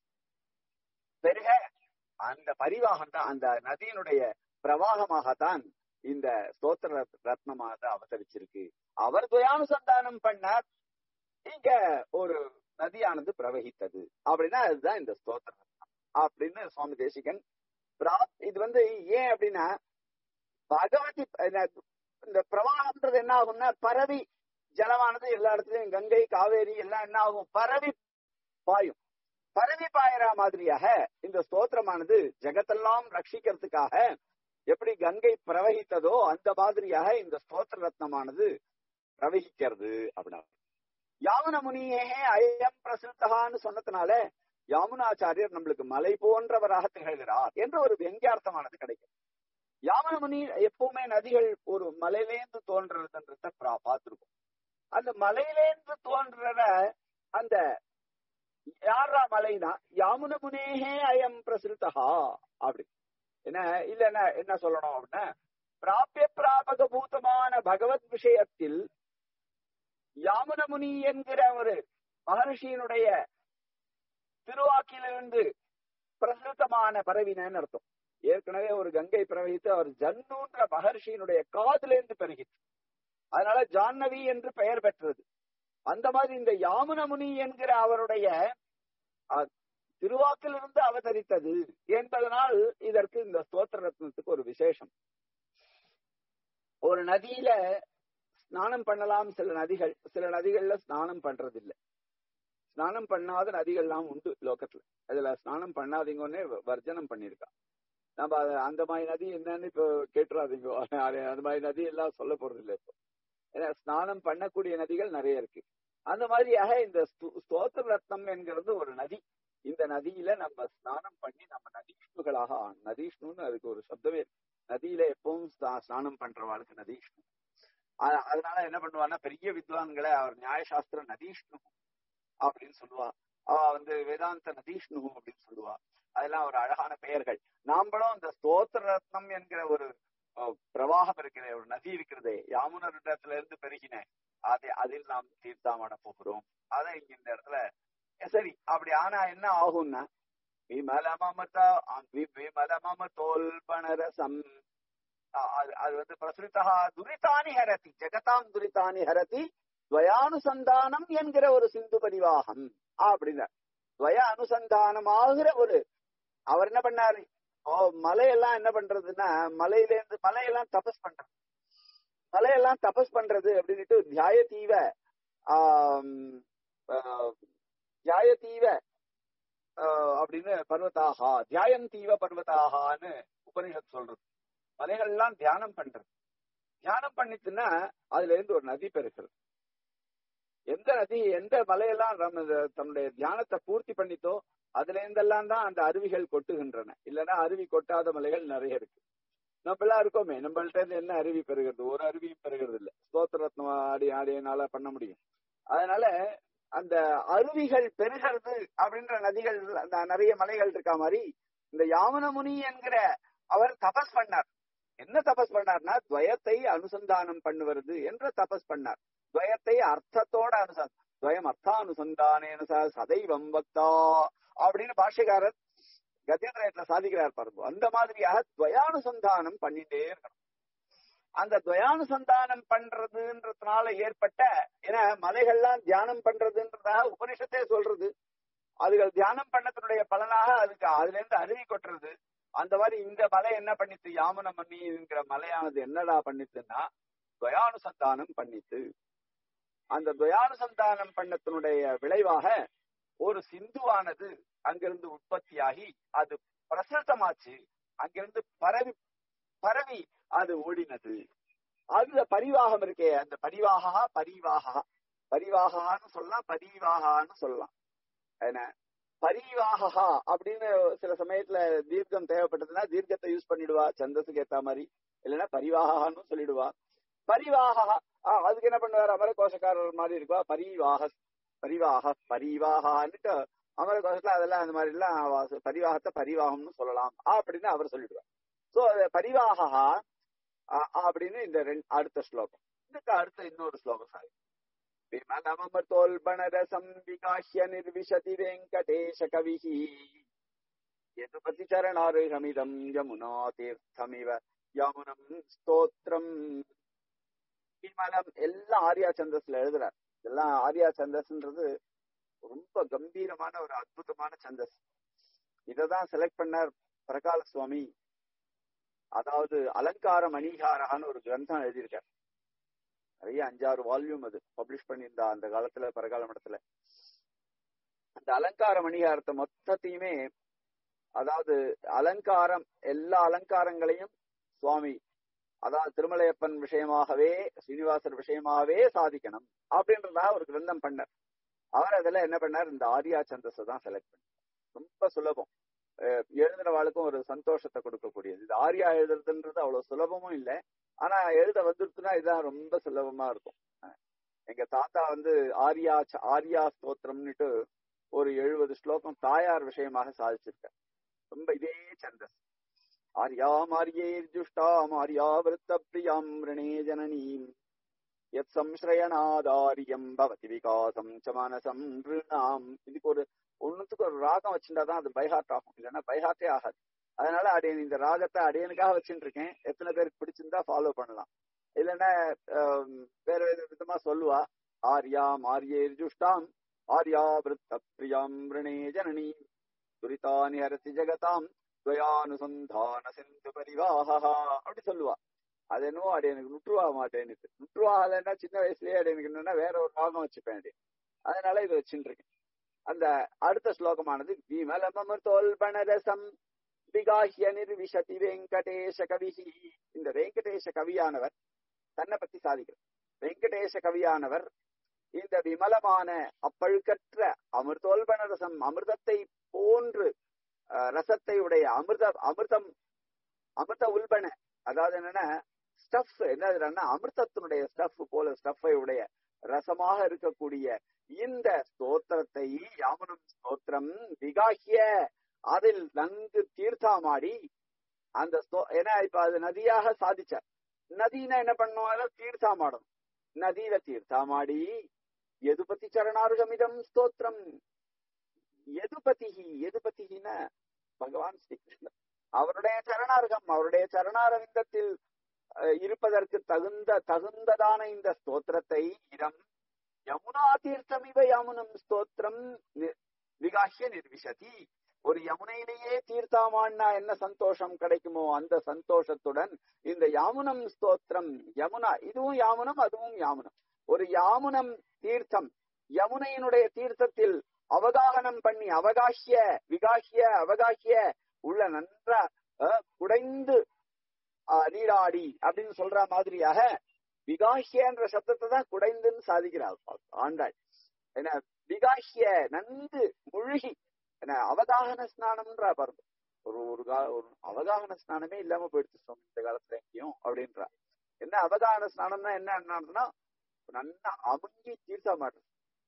பெருக அந்த பரிவாகம் தான் அந்த நதியினுடைய பிரவாகமாகத்தான் இந்த ஸ்தோத்திர ரத்னமாக அவதரிச்சிருக்கு அவர் துவயானுசந்தானம் பண்ணார் இங்க ஒரு நதியானது பிரவகித்தது அப்படின்னா அதுதான் இந்த ஸ்தோத்திர ரத்னம் அப்படின்னு சுவாமி தேசிகன் பிரா- இது வந்து ஏன் அப்படின்னா பகவதி இந்த பிரவாகம்ன்றது என்ன ஆகும்னா பரவி ஜலமானது எல்லா இடத்துலயும் கங்கை காவேரி எல்லாம் என்ன ஆகும் பரவி பாயும் பரவி பாயிற மாதிரியாக இந்த ஸ்தோத்திரமானது ஜெகத்தெல்லாம் ரட்சிக்கிறதுக்காக எப்படி கங்கை பிரவகித்ததோ அந்த மாதிரியாக இந்த ஸ்தோத்திர ரத்னமானது பிரவகிக்கிறது அப்படின்னா யாமுன முனியே அயம் பிரசுத்தகான்னு சொன்னதுனால யாமுனாச்சாரியர் நம்மளுக்கு மலை போன்றவராக திகழ்கிறார் என்ற ஒரு வெங்கியார்த்தமானது கிடைக்கும் யாமுன முனி எப்பவுமே நதிகள் ஒரு மலையிலேந்து தோன்றதுன்றத பிரா- பார்த்திருக்கோம் அந்த மலையிலேந்து தோன்ற அந்த யாரா மலைனா யாமுன முனேகே அயம் பிரசுத்தகா அப்படி என்ன இல்ல என்ன என்ன சொல்லணும் அப்படின்னா பிராபிய பிராபக பூதமான பகவத் விஷயத்தில் யாமுன முனி என்கிற ஒரு மகர்ஷியினுடைய திருவாக்கிலிருந்து பிரசுத்தமான பரவினன்னு அர்த்தம் ஏற்கனவே ஒரு கங்கை பிரவகித்து அவர் ஜன்னுன்ற மகர்ஷியினுடைய காதிலிருந்து பெருகிச்சு அதனால ஜான்னவி என்று பெயர் பெற்றது அந்த மாதிரி இந்த யாமுனமுனி என்கிற அவருடைய அஹ், திருவாக்கிலிருந்து அவதரித்தது என்பதனால் இதற்கு இந்த ஸ்தோத்திர ரத்னத்துக்கு ஒரு விசேஷம் ஒரு நதியில ஸ்நானம் பண்ணலாம் சில நதிகள் சில நதிகள்ல ஸ்நானம் பண்றது இல்ல ஸ்நானம் பண்ணாத நதிகள்லாம் உண்டு லோகத்துல அதுல ஸ்நானம் பண்ணாதீங்கன்னே வர்ஜனம் பண்ணிருக்கா நம்ம அது அந்த மாதிரி நதி என்னன்னு இப்போ கேட்டுறாதீங்க அது அந்த மாதிரி நதி எல்லாம் சொல்ல போறது இல்லை இப்போ ஏன்னா ஸ்நானம் பண்ணக்கூடிய நதிகள் நிறைய இருக்கு அந்த மாதிரியாக இந்த ஸ்து- ஸ்தோத்திர ரத்னம் என்கிறது ஒரு நதி இந்த நதியில நம்ம ஸ்நானம் பண்ணி நம்ம நதீஷ்ணுகளாக ஆகணும். நதீஷ்ணுன்னு அதுக்கு ஒரு சப்தமே இருக்கு. நதியில எப்பவும் ஸ்நா- ஸ்நானம் பண்றவாளுக்கு நதீஷ்ணு அ- அதனால என்ன பண்ணுவான்னா பெரிய வித்வான்களை அவர் நியாயசாஸ்திர நதீஷ்ணு அப்படின்னு சொல்லுவா அவ வந்து வேதாந்த நதீஷ்ணு அப்படின்னு சொல்லுவா அதெல்லாம் ஒரு அழகான பெயர்கள் நாம்பளும் இந்த ஸ்தோத்திர ரத்னம் என்கிற ஒரு அஹ், பிரவாகம் இருக்கிற ஒரு நதி இருக்கிறதே யாமுனரிடத்துல இருந்து பெருகின அதை அதில் நாம் தீர்த்தாமட போகிறோம் அதை இங்க இந்த இடத்துல சரி அப்படி ஆனா என்ன ஆகும்னா விமலமமத விமலமம தோல்பணரசம் அது அது வந்து பிரசுரித்தா துரிதானி ஹரதி ஜெகதாம் துரிதானி ஹரதி துவயானுசந்தானம் என்கிற ஒரு சிந்து பரிவாகம் அப்படின்னா துவய அனுசந்தானமாகிற ஒரு அவர் என்ன பண்ணாரு ஓ மலையெல்லாம் என்ன பண்றதுன்னா மலையில இருந்து மலையெல்லாம் தபஸ் பண்றது மலையெல்லாம் தபஸ் பண்றது அப்படின்னுட்டு தியாயத்தீவ ஆம், ஆஹ், தியாயத்தீவ ஆஹ், அப்படின்னு பர்வதாகா தியாயந்தீவ பர்வதாகான்னு உபனிஷத் சொல்றது மலைகள்லாம் தியானம் பண்றது தியானம் பண்ணிச்சுன்னா அதுல இருந்து ஒரு நதி பெருக்கிறது எந்த நதி எந்த மலையெல்லாம் நம்ம இந்த தன்னுடைய தியானத்தை பூர்த்தி பண்ணித்தோ அதுல இருந்தெல்லாம் தான் அந்த அருவிகள் கொட்டுகின்றன இல்லைன்னா அருவி கொட்டாத மலைகள் நிறைய இருக்கு நம்ம எல்லாம் இருக்கோமே நம்மள்ட்ட இருந்து என்ன அருவி பெறுகிறது ஒரு அருவியும் பெறுகிறது இல்ல ஸ்தோத்திரத்னம் ஆடி ஆடியனால பண்ண முடியும் அதனால அந்த அருவிகள் பெருகிறது அப்படின்ற நதிகள் அந்த நிறைய மலைகள் இருக்கா மாதிரி இந்த யாமனமுனி என்கிற அவர் தபஸ் பண்ணார் என்ன தபஸ் பண்ணார்னா துவயத்தை அனுசந்தானம் பண்ணுவது என்று தபஸ் பண்ணார் துவயத்தை அர்த்தத்தோட அனுசந்தான் துவயம் அர்த்தானுசந்தானேன ச சதைவம் வக்தா அப்படின்னு பாஷ்யக்காரர் கத்தியந்திரயத்துல சாதிக்கிறார் பாருங்க அந்த மாதிரியாக துவயானுசந்தானம் பண்ணிட்டே இருக்கணும் அந்த துவயானுசந்தானம் பண்றதுன்றதுனால ஏற்பட்ட ஏன்னா மலைகள்லாம் தியானம் பண்றதுன்றதாக உபனிஷத்தே சொல்றது அதுகள் தியானம் பண்ணத்தினுடைய பலனாக அதுக்கு அதுல இருந்து அருவி கொட்டுறது அந்த மாதிரி இந்த மலை என்ன பண்ணித்து யாமன மன்னிங்கிற மலையானது என்னடா பண்ணித்துன்னா துவயானுசந்தானம் பண்ணித்து அந்த துவயானுசந்தானம் பண்ணத்தினுடைய விளைவாக ஒரு சிந்துவானது அங்கிருந்து உற்பத்தியாகி அது பிரசுத்தமாச்சு அங்கிருந்து பரவி பரவி அது ஓடினது அதுல பரிவாகம் இருக்கே அந்த பரிவாகா பரிவாகா பரிவாகான்னு சொல்லலாம் பரிவாகான்னு சொல்லலாம் என்ன பரிவாகா அப்படின்னு சில சமயத்துல தீர்க்கம் தேவைப்பட்டதுன்னா தீர்க்கத்தை யூஸ் பண்ணிடுவா சந்தஸுக்கு ஏத்த மாதிரி இல்லைன்னா பரிவாகான்னு சொல்லிடுவா பரிவாகா ஆஹ் அதுக்கு என்ன பண்ணுவார் அமர கோஷக்காரர் மாதிரி இருக்குவா பரிவாக பரிவாக பரிவாகான்னுட்டு அமர கோஷத்துல அதெல்லாம் அந்த மாதிரி எல்லாம் அவ பரிவாகத்தை பரிவாகம்னு சொல்லலாம் அப்படின்னு அவர் சொல்லிடுவார் சோ பரிவாகா அப்படின்னு இந்த ரெண்டு அடுத்த ஸ்லோகம் இதுக்கு அடுத்த இன்னொரு ஸ்லோகம் சாரி விமலமமர்த்தோல்பணரசம் விகாஹ்ய நிர்விஷதி வெங்கடேஷ கவிஹி யதுபதி சரணாருகமிதம் யமுனா தீர்த்தமிவ யமுனம் ஸ்தோத்திரம் விமலம் எல்லாம் ஆர்யா சந்தஸ்ல எழுதுறார் எல்லாம் ஆர்யா சந்தஸ்ன்றது ரொம்ப கம்பீரமான ஒரு அற்புதமான சந்தஸ் இததான் செலக்ட் பண்ணார் பிரகால சுவாமி அதாவது அலங்கார மணிகாரகான்னு ஒரு கிரந்தம் எழுதியிருக்கார் நிறைய அஞ்சாறு வால்யூம் அது பப்ளிஷ் பண்ணியிருந்தா அந்த காலத்துல பரகால மடத்துல அந்த அலங்கார மணிகாரத்தை மொத்தத்தையுமே அதாவது அலங்காரம் எல்லா அலங்காரங்களையும் சுவாமி அதாவது திருமலையப்பன் விஷயமாகவே ஸ்ரீனிவாசர் விஷயமாகவே சாதிக்கணும் அப்படின்றதாக ஒரு கிரந்தம் பண்ணார் அவர் அதுல என்ன பண்ணார் இந்த ஆர்யா சந்தஸை தான் செலக்ட் பண்ணார் ரொம்ப சுலபம் எழுதுறவாளுக்கும் ஒரு சந்தோஷத்தை கொடுக்கக்கூடியது இது ஆர்யா எழுதுறதுன்றது அவ்வளவு சுலபமும் இல்லை ஆனா எழுத வந்துருச்சுன்னா இதுதான் ரொம்ப சுலபமா இருக்கும் எங்க தாத்தா வந்து ஆர்யா ஆர்யா ஸ்தோத்திரம்னுட்டு ஒரு எழுபது ஸ்லோகம் தாயார் விஷயமாக சாதிச்சிருக்கார் ரொம்ப இதே சந்தஸ் ஆர்யா மாரியேர்ஜுஷ்டா மாரியா விருத்த பிரியாம் ரணே ஜனனீம் எத் சம்ஸ்ரயனாதாரியம் பவதி விகாசம் ச மனசம் நிருணாம் இதுக்கு ஒரு ஒண்ணுத்துக்கு ஒரு ராகம் வச்சுட்டாதான் அது பைஹார்ட் ஆகும் இல்லைன்னா பைஹார்ட்டே ஆகாது அதனால அடியன் இந்த ராகத்தை அடியனுக்காக வச்சுட்டு இருக்கேன் எத்தனை பேருக்கு பிடிச்சிருந்தா ஃபாலோ பண்ணலாம் இல்லைன்னா ஆம், வேற வேற விதமா சொல்லுவா ஆர்யாம் ஆர்யேர்ஜுஷ்டாம் ஆர்யா விருத்த பிரியாம் ரிணே ஜனனி துரிதானி ஹரசி ஜெகதாம் துவயானுசந்தான சிந்து பரிவாஹா அப்படி சொல்லுவா அது என்னவோ அது எனக்கு நுற்றுவா மாட்டேன்னு நுற்றுவாகலன்னா சின்ன வயசுலயே அது எனக்கு என்னன்னா வேற ஒரு ராகம் வச்சுப்பேன் அது அதனால இதை வச்சுட்டு இருக்கேன் அந்த அடுத்த ஸ்லோகமானது விமலமமிர்தோல்பணரசம் விகாஹ்ய நிர்விஷதி வெங்கடேஷ கவிஹி இந்த வெங்கடேஷ கவியானவர் தன்னை பத்தி சாதிக்கிறார் வெங்கடேஷ கவியானவர் இந்த விமலமான அப்பழுக்கற்ற அமிர்தோல்பண ரசம் அமிர்தத்தை போன்று அஹ், ரசத்தை உடைய அமிர்த அமிர்தம் அமிர்த உல்பன அதாவது என்னன்னா ஸ்டஃப் என்னதுன்னா அமிர்தத்தினுடைய ஸ்டஃப் போல ஸ்டஃப்பை உடைய ரசமாக இருக்கக்கூடிய இந்த ஸ்தோத்திரத்தை யாமனம் ஸ்தோத்திரம் விகாஹ்ய அதில் நன்கு தீர்த்தாமாடி அந்த ஸ்தோ- ஏன்னா இப்ப அது நதியாக சாதிச்சார் நதினா என்ன பண்ணுவாங்க தீர்த்தாமாடும் நதியில தீர்த்தாமாடி எதுபதி சரணார்கமிதம் ஸ்தோத்திரம் எதுபதிஹி எதுபதிஹின பகவான் ஸ்ரீகிருஷ்ணர் அவருடைய சரணார்கம் அவருடைய சரணாரவிந்தத்தில் அஹ், இருப்பதற்கு தகுந்த தகுந்ததான இந்த ஸ்தோத்திரத்தை இடம் யமுனா தீர்த்தம் இவ யமுனம் ஸ்தோத்திரம் நி- விகாஹ்ய நிர்விசதி ஒரு யமுனையிலேயே தீர்த்தாமான்னா என்ன சந்தோஷம் கிடைக்குமோ அந்த சந்தோஷத்துடன் இந்த யாமுனம் ஸ்தோத்திரம் யமுனா இதுவும் யாமுனம் அதுவும் யாமுனம் ஒரு யாமுனம் தீர்த்தம் யமுனையினுடைய தீர்த்தத்தில் அவகாகனம் பண்ணி அவகாஹ்ய விகாஹ்ய அவகாஹ்ய உள்ள நன்ற அஹ், குடைந்து அஹ், நீராடி அப்படின்னு சொல்ற மாதிரியாக விகாஹ்யன்ற சப்தத்தை தான் குடைந்துன்னு சாதிக்கிறார் ஆண்டாள் என்ன விகாஹ்ய நன்கு முழுகி என்ன அவகாகன ஸ்நானம்ன்றா பாருங்க ஒரு ஒரு கா ஒரு அவகாகன ஸ்நானமே இல்லாம போயிடுச்சு சுவாமி இந்த காலத்துல எங்கேயும் அப்படின்றா என்ன அவகாகன ஸ்நானம்னா என்ன என்னன்னா நல்லா அமுங்கி தீர்த்தா மாட்டோம்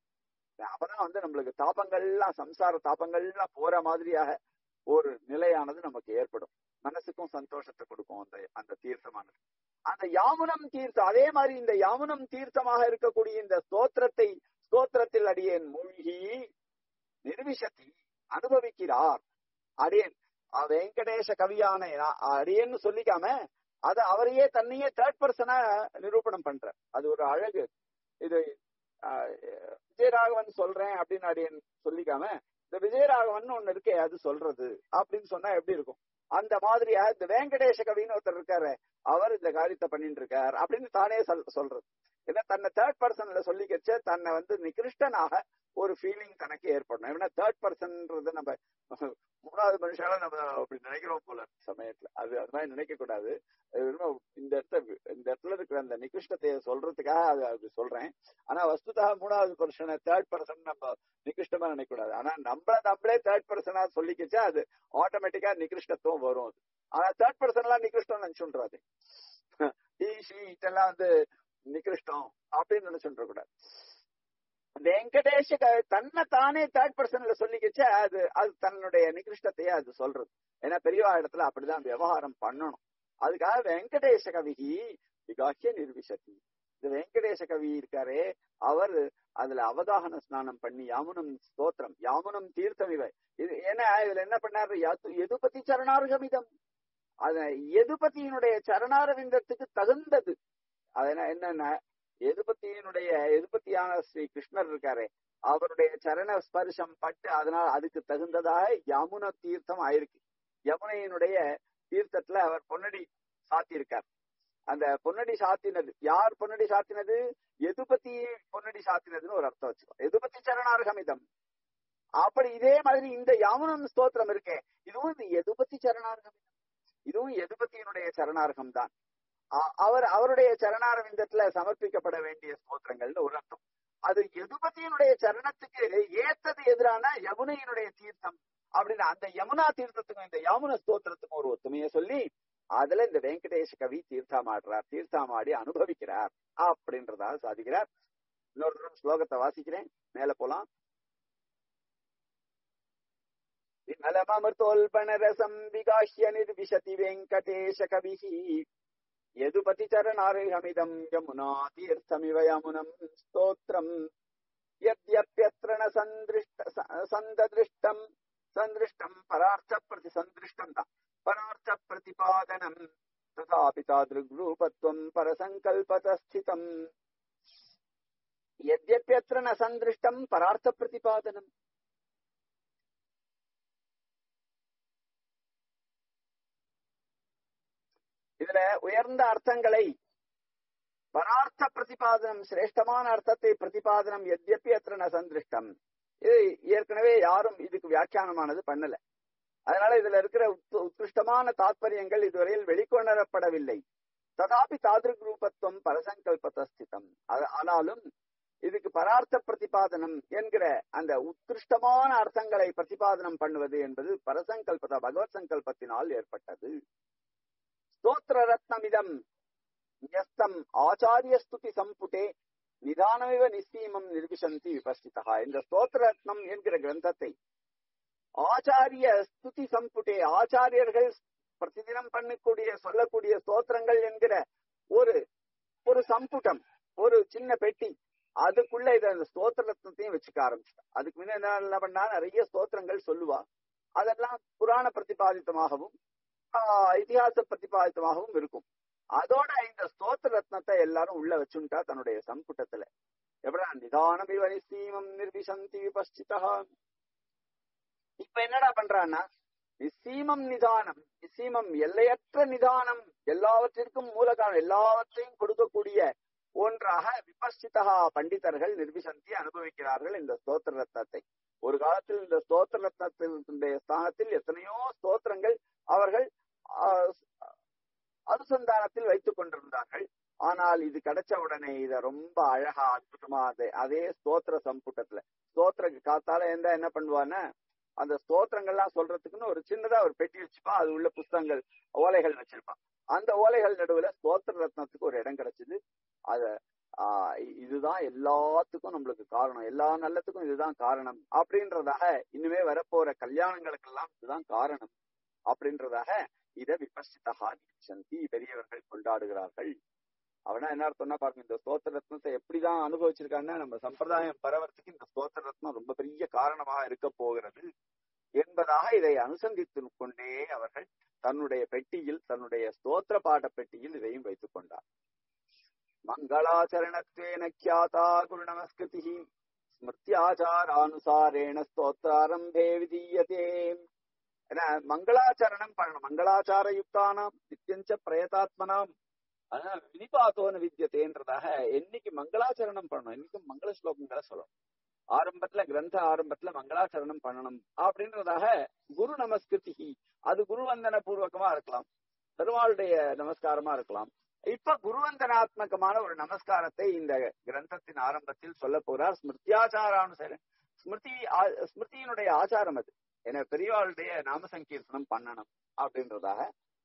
அப்பதான் வந்து நம்மளுக்கு தாபங்கள்லாம் சம்சார தாபங்கள்லாம் போற மாதிரியாக ஒரு நிலையானது நமக்கு ஏற்படும் மனசுக்கும் சந்தோஷத்தை கொடுக்கும் அந்த அந்த தீர்த்தமானது அந்த யாமுனம் தீர்த்தம் அதே மாதிரி இந்த யாமுனம் தீர்த்தமாக இருக்கக்கூடிய இந்த ஸ்தோத்திரத்தை ஸ்தோத்திரத்தில் அடியேன் மூழ்கி நிர்விஷத்தி அனுபவிக்கிறார் அடியேன் அஹ் வெங்கடேஷ கவியான நான் அடியேன்னு சொல்லிக்காம அத அவரையே தன்னையே தேர்ட் பர்சனா நிரூபணம் பண்ற அது ஒரு அழகு இது ஆஹ், விஜயராகவன் சொல்றேன் அப்படின்னு அடியேன் சொல்லிக்காம இந்த விஜயராகவன் ஒண்ணு இருக்கே அது சொல்றது அப்படின்னு சொன்னா எப்படி இருக்கும் அந்த மாதிரியா இந்த வெங்கடேஷ கவின்னு ஒருத்தர் இருக்காரு அவர் இந்த காரியத்தை பண்ணிட்டு இருக்கார் அப்படின்னு தானே சொல் சொல்றது ஏன்னா தன்னை தேர்ட் பர்சன்ல சொல்லிக்கச்ச தன்னை வந்து நிகிருஷ்டனாக ஒரு ஃபீலிங் தனக்கு ஏற்படணும் ஏன்னா தேர்ட் பர்சன்ன்றது நம்ம மூணாவது மனுஷால நம்ம அப்படி நினைக்கிறோம் போல சமயத்துல அது அது மாதிரி நினைக்க கூடாது அது வெறும் இந்த இடத்த இந்த இடத்துல இருக்கிற அந்த நிகிருஷ்டத்தை சொல்றதுக்காக அது அது சொல்றேன் ஆனா வஸ்துதா மூணாவது பர்சனை தேர்ட் பர்சன் நம்ம நிகிருஷ்டமா நினைக்க கூடாது ஆனா நம்மள நம்மளே தேர்ட் பர்சனா சொல்லிக்கச்சா அது ஆட்டோமேட்டிக்கா நிகிருஷ்டத்துவம் வரும் அது ஆனா தேர்ட் பர்சன் எல்லாம் நிகிருஷ்டம் நினைச்சுன்றாது ஈ ஷீ இதெல்லாம் வந்து நிகிருஷ்டம் அப்படின்னு நினைச்சுன்ற கூடாது வெங்கடேஷ க- தன்னை தானே தேர்ட் பர்சன்ல சொல்லிக்கிச்ச அது அது தன்னுடைய நிகிருஷ்டத்தையே அது சொல்றது ஏன்னா பெரியவா இடத்துல அப்படிதான் விவகாரம் பண்ணணும் அதுக்காக வெங்கடேஷ கவிகி விகாசிய நிர்விசதி இந்த வெங்கடேஷ கவி இருக்காரே அவர் அதுல அவகாகன ஸ்நானம் பண்ணி யாமுனம் ஸ்தோத்திரம் யாமுனம் தீர்த்தம் இவை இது ஏன்னா இதுல என்ன பண்ணாரு யாது- எதுபதி சரணார்கமிதம் அத எதுபதியினுடைய சரணாரவிந்தத்துக்கு தகுந்தது அது என்ன- என்னன்னா எதுபத்தியினுடைய எதுபத்தியான ஸ்ரீ கிருஷ்ணர் இருக்காரே அவருடைய சரண ஸ்பர்ஷம் பட்டு அதனால் அதுக்கு தகுந்ததாக யமுன தீர்த்தம் ஆயிருக்கு யமுனையினுடைய தீர்த்தத்துல அவர் பொன்னடி சாத்தியிருக்கார் அந்த பொன்னடி சாத்தினது யார் பொன்னடி சாத்தினது எதுபத்தி பொன்னடி சாத்தினதுன்னு ஒரு அர்த்தம் வச்சுக்கோ எதுபத்தி சரணார்கமிதம் அப்படி இதே மாதிரி இந்த யாமுனம் ஸ்தோத்திரம் இருக்கே இதுவும் இந்த எதுபத்தி சரணார்கமிதம் இதுவும் எதுபத்தியினுடைய சரணார்கம் தான் அ- அவர் அவருடைய சரணாரவிந்தத்துல சமர்ப்பிக்கப்பட வேண்டிய ஸ்தோத்திரங்கள்னு ஒரு அர்த்தம் அது எதுபதியினுடைய சரணத்துக்கு ஏத்தது எதிரான யமுனையினுடைய தீர்த்தம் அப்படின்னு அந்த யமுனா தீர்த்தத்துக்கும் இந்த யாமுன ஸ்தோத்திரத்துக்கும் ஒரு ஒத்துமையை சொல்லி அதுல இந்த வெங்கடேஷ கவி தீர்த்தாமாடுறார் தீர்த்தாமாடி அனுபவிக்கிறார் அப்படின்றதாக சாதிக்கிறார் இன்னொரு தடவை ஸ்லோகத்தை வாசிக்கிறேன் மேல போலாம் விமலமமிர்தோல்பணரசம் விகாஹ்ய நிர்விஷதி வெங்கடேஷ கவிஹி यदुपति चरणार्हमिदम् यमुना तीर्थमिव यमुनम् स्तोत्रम् यद्यप्यत्र न सन्दृष्ट सन्ददृष्टम् सन्दृष्टम् परार्थ प्रतिसन्दृष्टम् परार्थ प्रतिपादनम् तथापि तादृग्रूपत्वम् परसङ्कल्पतस्थितम् यद्यप्यत्र न सन्दृष्टम् परार्थ प्रतिपादनम् இதுல உயர்ந்த அர்த்தங்களை பரார்த்த பிரதிபாதனம் சிரேஷ்டமான அர்த்தத்தை பிரதிபாதனம் எத்யப்பி அത്ര ந சந்திருஷ்டம் இது ஏற்கனவே யாரும் இதுக்கு வியாக்கியானமானது பண்ணல அதனால இதுல இருக்கிற உத்கிருஷ்டமான தாத்பரியங்கள் இதுவரையில் வெளிக்கொணரப்படவில்லை ததாபி தாதிருக் ரூபத்துவம் பரசங்கல்பதஸ்திதம் ஆனாலும் இதுக்கு பரார்த்த பிரதிபாதனம் என்கிற அந்த உத்கிருஷ்டமான அர்த்தங்களை பிரதிபாதனம் பண்ணுவது என்பது பரசங்கல்பத பகவத் சங்கல்பத்தினால் ஏற்பட்டது ஸ்தோத்திர ரத்னமிதம் யஸ்தம் ஆச்சாரிய ஸ்துதி சம்புட்டே நிதானமிவ நிச்சயமம் நிர்விசந்தி விபஸ்திதா இந்த ஸ்தோத்திர ரத்னம் என்கிற கிரந்தத்தை ஆச்சாரிய ஸ்துதி சம்புட்டே ஆச்சாரியர்கள் பிரதிதினம் பண்ணக்கூடிய சொல்லக்கூடிய ஸ்தோத்திரங்கள் என்கிற ஒரு ஒரு சம்புட்டம் ஒரு சின்ன பெட்டி அதுக்குள்ள இத அந்த ஸ்தோத்திர ரத்னத்தையும் வச்சுக்க ஆரம்பிச்சிட்டான் அதுக்கு முன்ன என்ன பண்ணா நிறைய ஸ்தோத்திரங்கள் சொல்லுவா அதெல்லாம் புராண பிரதிபாதித்தமாகவும் இதிகாச பிரதிபாதித்தமாகவும் இருக்கும் அதோட இந்த ஸ்தோத்திர ரத்னத்தை எல்லாரும் உள்ள வச்சுட்டா தன்னுடைய சம்புட்டத்துல எப்படா நிதானம் இவ நிசீமம் நிர்விசந்தி விபஸ்டிதா இப்ப என்னடா பண்றான்னா நிசீமம் நிதானம் நிசீமம் எல்லையற்ற நிதானம் எல்லாவற்றிற்கும் மூல காரணம் எல்லாவற்றையும் கொடுக்கக்கூடிய ஒன்றாக விபஸ்டிதா பண்டிதர்கள் நிர்விசந்தி அனுபவிக்கிறார்கள் இந்த ஸ்தோத்திர ரத்னத்தை ஒரு காலத்தில் இந்த ஸ்தோத்திர ரத்னத்தினுடைய ஸ்தானத்தில் எத்தனையோ ஸ்தோத்திரங்கள் அவர்கள் அனுசந்தானத்தில் வைத்துக் கொண்டிருந்தார்கள் ஆனால் இது கிடைச்ச உடனே இத ரொம்ப அழகா அற்புதமா அதே அதே ஸ்தோத்திர சம்புட்டத்துல ஸ்தோத்திர காத்தால எந்த என்ன பண்ணுவான்னா அந்த ஸ்தோத்திரங்கள்லாம் சொல்றதுக்குன்னு ஒரு சின்னதா ஒரு பெட்டி வச்சுப்பா அது உள்ள புஸ்தகங்கள் ஓலைகள் வச்சிருப்பான் அந்த ஓலைகள் நடுவுல ஸ்தோத்திர ரத்னத்துக்கு ஒரு இடம் கிடைச்சது அத ஆஹ் இதுதான் எல்லாத்துக்கும் நம்மளுக்கு காரணம் எல்லா நல்லத்துக்கும் இதுதான் காரணம் அப்படின்றதாக இனிமே வரப்போற கல்யாணங்களுக்கெல்லாம் இதுதான் காரணம் அப்படின்றதாக இத விபசிதகா நிச்சந்தி பெரியவர்கள் கொண்டாடுகிறார்கள் அவனா என்ன அர்த்தம்னா பாருங்க இந்த ஸ்தோத்திர ரத்னத்தை எப்படிதான் அனுபவிச்சிருக்காங்கன்னா நம்ம சம்பிரதாயம் பரவறதுக்கு இந்த ஸ்தோத்திர ரத்னம் ரொம்ப பெரிய காரணமாக இருக்க போகிறது என்பதாக இதை அனுசந்தித்து கொண்டே அவர்கள் தன்னுடைய பெட்டியில் தன்னுடைய ஸ்தோத்திர பாட பெட்டியில் இதையும் வைத்துக் கொண்டார் மங்களாச்சரணத்வேன கியாதா குரு நமஸ்கிருதி ஸ்மிருத்தியாச்சாரானுசாரேண ஸ்தோத்திராரம்பே விதீயதே ஏன்னா மங்களாச்சரணம் பண்ணணும் மங்களாச்சார யுக்தானாம் நித்தியஞ்ச பிரயதாத்மனாம் ஆனா விதிபாத்தோன வித்தியதேன்றதாக என்னைக்கு மங்களாச்சரணம் பண்ணணும் என்னைக்கும் மங்கள ஸ்லோகங்களை சொல்லணும் ஆரம்பத்துல கிரந்த ஆரம்பத்துல மங்களாச்சரணம் பண்ணணும் அப்படின்றதாக குரு நமஸ்கிருதி அது குருவந்தன பூர்வகமா இருக்கலாம் பெருமாளுடைய நமஸ்காரமா இருக்கலாம் இப்ப குருவந்தனாத்மகமான ஒரு நமஸ்காரத்தை இந்த கிரந்தத்தின் ஆரம்பத்தில் சொல்ல போறார் ஸ்மிருத்தியாச்சாரானுசரன் ஸ்மிருதி ஸ்மிருதியினுடைய ஆச்சாரம் அது என பெரியவாளுடைய நாம சங்கீர்த்தனம் பண்ணணும் அப்படின்றதாக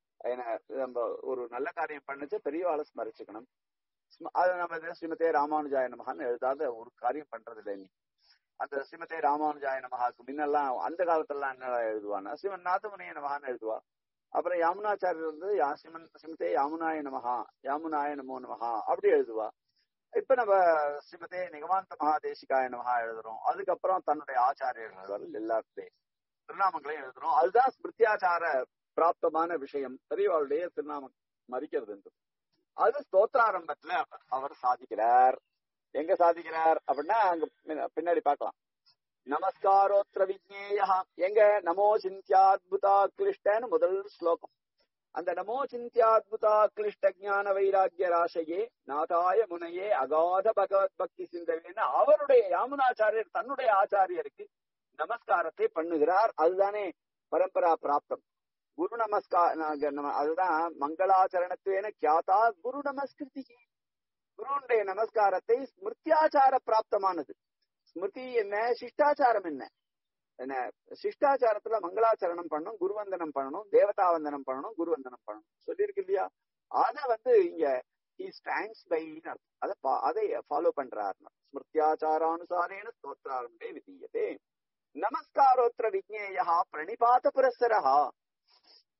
நம்ம ஒரு நல்ல காரியம் பண்ணுச்சு பெரியவாளை ஸ்மரிச்சுக்கணும் அது நம்ம ஸ்ரீமதே ராமானுஜாய நமகான்னு எழுதாத ஒரு காரியம் பண்றது இல்லை அந்த ஸ்ரீமதே ராமானுஜாய நமகாக்கு முன்னெல்லாம் அந்த காலத்துல என்ன எழுதுவானா ஸ்ரீமன் நாதமுனைய நமகான்னு எழுதுவா அப்புறம் யாமுனாச்சாரியர் வந்து ஸ்ரீமன் ஸ்ரீமதே யாமுனாய நமகா யாமுனாய நமோ நமகா அப்படி எழுதுவா இப்ப நம்ம ஸ்ரீமதே நிகமாந்த மகாதேசிகாய நமகா எழுதுறோம் அதுக்கப்புறம் தன்னுடைய ஆச்சாரியர்கள் எல்லாத்தையும் திருநாமங்களையும் எழுதுறோம் அதுதான் ஸ்மிருத்தியாச்சார பிராப்தமான விஷயம் பெரியவாளுடைய திருநாமம் மறிக்கிறது என்று அது ஸ்தோத்திராரம்பத்துல அவர் சாதிக்கிறார் எங்க சாதிக்கிறார் அப்படின்னா அங்க பின்னாடி பார்க்கலாம் நமஸ்காரோத்திர விஜ்ஞேயா எங்க நமோ சிந்தியாத்புதா கிளிஷ்டன்னு முதல் ஸ்லோகம் அந்த நமோ சிந்தியாத்புதா கிளிஷ்ட ஜான வைராக்கிய ராசையே நாதாய முனையே அகாத பகவத் பக்தி சிந்தவேன்னு அவருடைய யாமுனாச்சாரியர் தன்னுடைய ஆச்சாரியருக்கு நமஸ்காரத்தை பண்ணுகிறார் அதுதானே பரம்பரா பிராப்தம் குரு நமஸ்கார அதுதான் மங்களாச்சரணத்துவேன கியாதா குரு நமஸ்கிருதி குருனுடைய நமஸ்காரத்தை ஸ்மிருத்தியாச்சார பிராப்தமானது ஸ்மிருதி என்ன சிஷ்டாச்சாரம் என்ன என்ன சிஷ்டாச்சாரத்துல மங்களாச்சரணம் பண்ணணும் குருவந்தனம் பண்ணணும் தேவதாவந்தனம் பண்ணணும் குருவந்தனம் பண்ணணும் சொல்லியிருக்கு இல்லையா அத வந்து இங்க ஹி ஸ்டாண்ட்ஸ் பை அத அதை ஃபாலோ பண்றாரு ஸ்மிருத்தியாச்சாரானுசாரேன ஸ்தோத்திராரம்பே விதீயதே நமஸ்காரோத்திர விஜ்ஞேயா பிரணிபாத புரஸ்தரா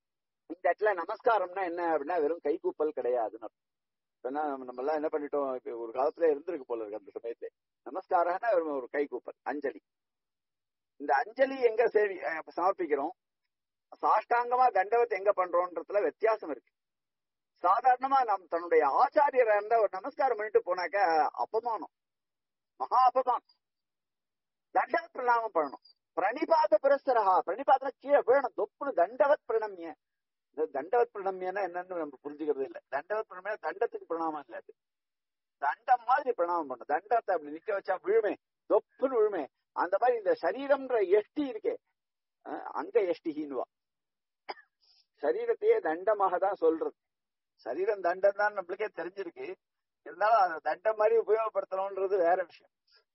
இந்த இடத்துல நமஸ்காரம்னா என்ன அப்படின்னா வெறும் கை கூப்பல் கிடையாதுன்னு அர்த்தம். இப்ப என்ன நம்ம எல்லாம் என்ன பண்ணிட்டோம் இப்ப ஒரு காலத்துல இருந்திருக்கு போல இருக்கு அந்த சமயத்துல நமஸ்காரம்னா வெறும் ஒரு கை கூப்பல் அஞ்சலி இந்த அஞ்சலி எங்க சேவி அஹ் சமர்ப்பிக்கிறோம் சாஷ்டாங்கமா தண்டவத்தை எங்க பண்றோம்ன்றதுல வித்தியாசம் இருக்கு சாதாரணமா நம் தன்னுடைய ஆச்சாரியரா இருந்தா ஒரு நமஸ்காரம் பண்ணிட்டு போனாக்க அப்பமானம் மகா அபமானம் தண்டவத் பிரணாமம் பண்ணணும் பிரணிபாத புரஸ்தரஹா பிரணிபாதன கீழே வேணும் தொப்புனு தண்டவத் பிரணம்ய இந்த தண்டவத் பிரணம்யன்னா என்னன்னு நம்ம புரிஞ்சுக்கிறது இல்ல தண்டவத் பிரணம்ய தண்டத்துக்கு பிரணாமம் இல்ல அது தண்டம் மாதிரி பிரணாமம் பண்ணும் தண்டத்தை அப்படி நிக்க வச்சா விழுமே தொப்புன்னு விழுமே அந்த மாதிரி இந்த சரீரம்ன்ற எஷ்டி இருக்கே அஹ் அங்க எஷ்டிகின்னுவா சரீரத்தையே தண்டமாக தான் சொல்றது சரீரம் தண்டம் தான் நம்மளுக்கே தெரிஞ்சிருக்கு இருந்தாலும் அதை தண்டம் மாதிரி உபயோகப்படுத்தணும்ன்றது வேற விஷயம்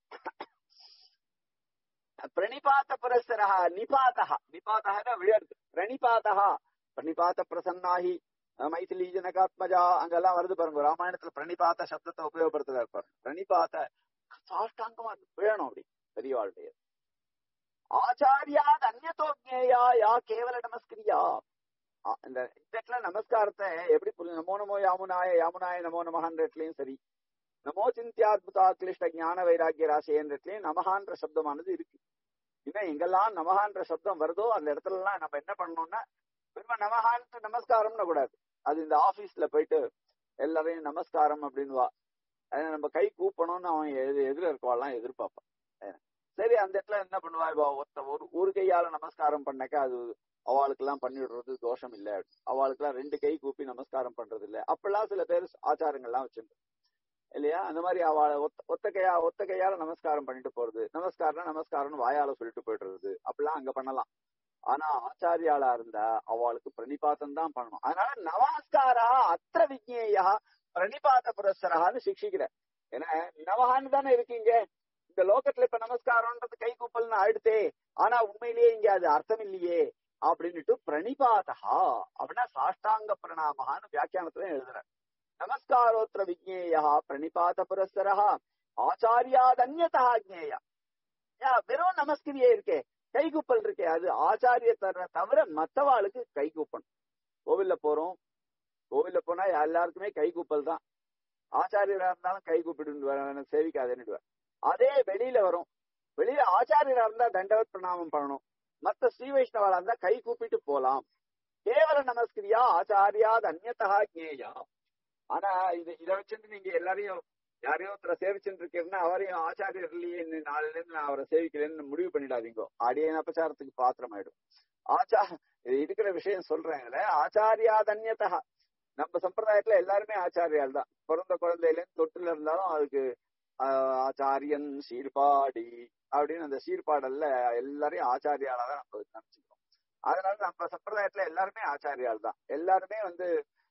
பிரணிபாத புரஸ்தரா நிபாதா நிபாதா விழருது பிரணிபாதா பிரணிபாத பிரசன்னாகி அஹ் மைதிலி ஜனகாத்மஜா அங்கெல்லாம் வருது பாருங்க ராமாயணத்துல பிரணிபாத சப்தத்தை உபயோகப்படுத்துறாரு பாருங்க பிரணிபாத சாஷ்டாங்கமா வேணும் அப்படி பெரியவாளுடைய ஆச்சாரியாத் அந்நதோஜேயா யா கேவல நமஸ்கிரியா ஆ, இந்த இந்த இடத்துல நமஸ்காரத்தை எப்படி புரிஞ்சு நமோ நமோ யாமுனாய யாமுனாய நமோ நமஹான்ற இடத்துலயும் சரி நமோ சிந்தியாத்புதா கிளிஷ்ட ஞான வைராக்கிய ராசின்ற இடத்துலயும் நமஹான்ற சப்தமானது இருக்கு இன்னும் எங்கெல்லாம் நமஹான்ற சப்தம் வருதோ அந்த இடத்துல எல்லாம் நம்ம என்ன பண்ணணும்னா வெறும் நமஹான்ட்டு நமஸ்காரம்னு கூடாது அது இந்த ஆபீஸ்ல போயிட்டு எல்லாரையும் நமஸ்காரம் அப்படின்னு வா அது நம்ம கை கூப்பணும்னு அவன் எது எதிர இருக்கவாள்லாம் எதிர்பார்ப்பான் அஹ் சரி அந்த இடத்துல என்ன பண்ணுவா இப்போ ஒருத்த ஒரு ஒரு கையால நமஸ்காரம் பண்ணாக்கா அது அவளுக்கு எல்லாம் பண்ணிடுறது தோஷம் இல்ல அவளுக்கு எல்லாம் ரெண்டு கை கூப்பி நமஸ்காரம் பண்றது இல்ல அப்பெல்லாம் சில பேர் ஆச்சாரங்கள்லாம் வச்சிருந்தோம் இல்லையா அந்த மாதிரி அவளை ஒத்த ஒத்த கையா ஒத்த கையால நமஸ்காரம் பண்ணிட்டு போறது நமஸ்காரம் நமஸ்காரம்னு வாயால சொல்லிட்டு போயிடுறது அப்படிலாம் அங்க பண்ணலாம் ஆனா ஆச்சாரியாளா இருந்தா அவளுக்கு பிரணிபாத்தம் தான் பண்ணணும் அதனால நவாஸ்காரா அத்திர விஜ்ஞேயா பிரணிபாத புரஸ்தரகான்னு சிக்ஷிக்கிற ஏன்னா நவஹான்னு தானே இருக்கீங்க இந்த லோகத்துல இப்ப நமஸ்காரம்ன்றது கை கூப்பல்னு ஆயிடுதே ஆனா உண்மையிலேயே இங்க அது அர்த்தம் இல்லையே அப்படின்னுட்டு பிரணிபாதா அப்படின்னா சாஷ்டாங்க பிரணாமகான்னு வியாக்கியானத்துல எழுதுற நமஸ்காரோத்திர விஜ்ஞேயா பிரணிபாத புரஸ்தரா ஆச்சாரியாதன்யதா ஜேயா வெறும் நமஸ்கிரியே இருக்கே கைகூப்பல் இருக்கே அது ஆச்சாரிய தர தவிர மத்தவாளுக்கு கைகூப்பணும் கோவில்ல போறோம் கோவில்ல போனா எல்லாருக்குமே கைகூப்பல் தான் ஆச்சாரியரா இருந்தாலும் கை கூப்பிட்டு சேவிக்காதேன்னு அதே வெளியில வரும் வெளியில ஆச்சாரியரா இருந்தா தண்டவத் பிரணாமம் பண்ணணும் மத்த ஸ்ரீ வைஷ்ணவாளா இருந்தா கை கூப்பிட்டு போலாம் கேவல நமஸ்கிரியா ஆச்சாரியாத் அந்நதா ஜேயா ஆனா இது இத வச்சுட்டு நீங்க எல்லாரையும் யாரையோ ஒருத்தரை சேவிச்சுட்டு இருக்கீங்கன்னா அவரையும் ஆச்சாரியர் இல்லையே இன்னும் நாளைல இருந்து நான் அவரை சேவிக்கிறேன்னு முடிவு பண்ணிடாதீங்க அடியேன் அபச்சாரத்துக்கு பாத்திரம் ஆயிடும் ஆச்சா இது இருக்கிற விஷயம் சொல்றேன் ஆச்சாரியா தன்யதா நம்ம சம்பிரதாயத்துல எல்லாருமே ஆச்சாரியால் தான் பிறந்த குழந்தையில இருந்து தொட்டுல இருந்தாலும் அதுக்கு ஆஹ், ஆச்சாரியன் சீர்பாடி அப்படின்னு அந்த சீர்பாடல்ல எல்லாரையும் ஆச்சாரியாலா தான் நம்ம நினைச்சுக்கிறோம் அதனால நம்ம சம்பிரதாயத்துல எல்லாருமே ஆச்சாரியால் தான் எல்லாருமே வந்து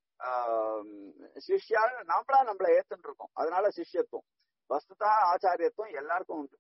ஆஹ் சிஷ்யால் நாமளா நம்மள ஏத்துட்டு இருக்கோம் அதனால சிஷ்யத்துவம் வஸ்துதா ஆச்சாரியத்துவம் எல்லாருக்கும் உண்டு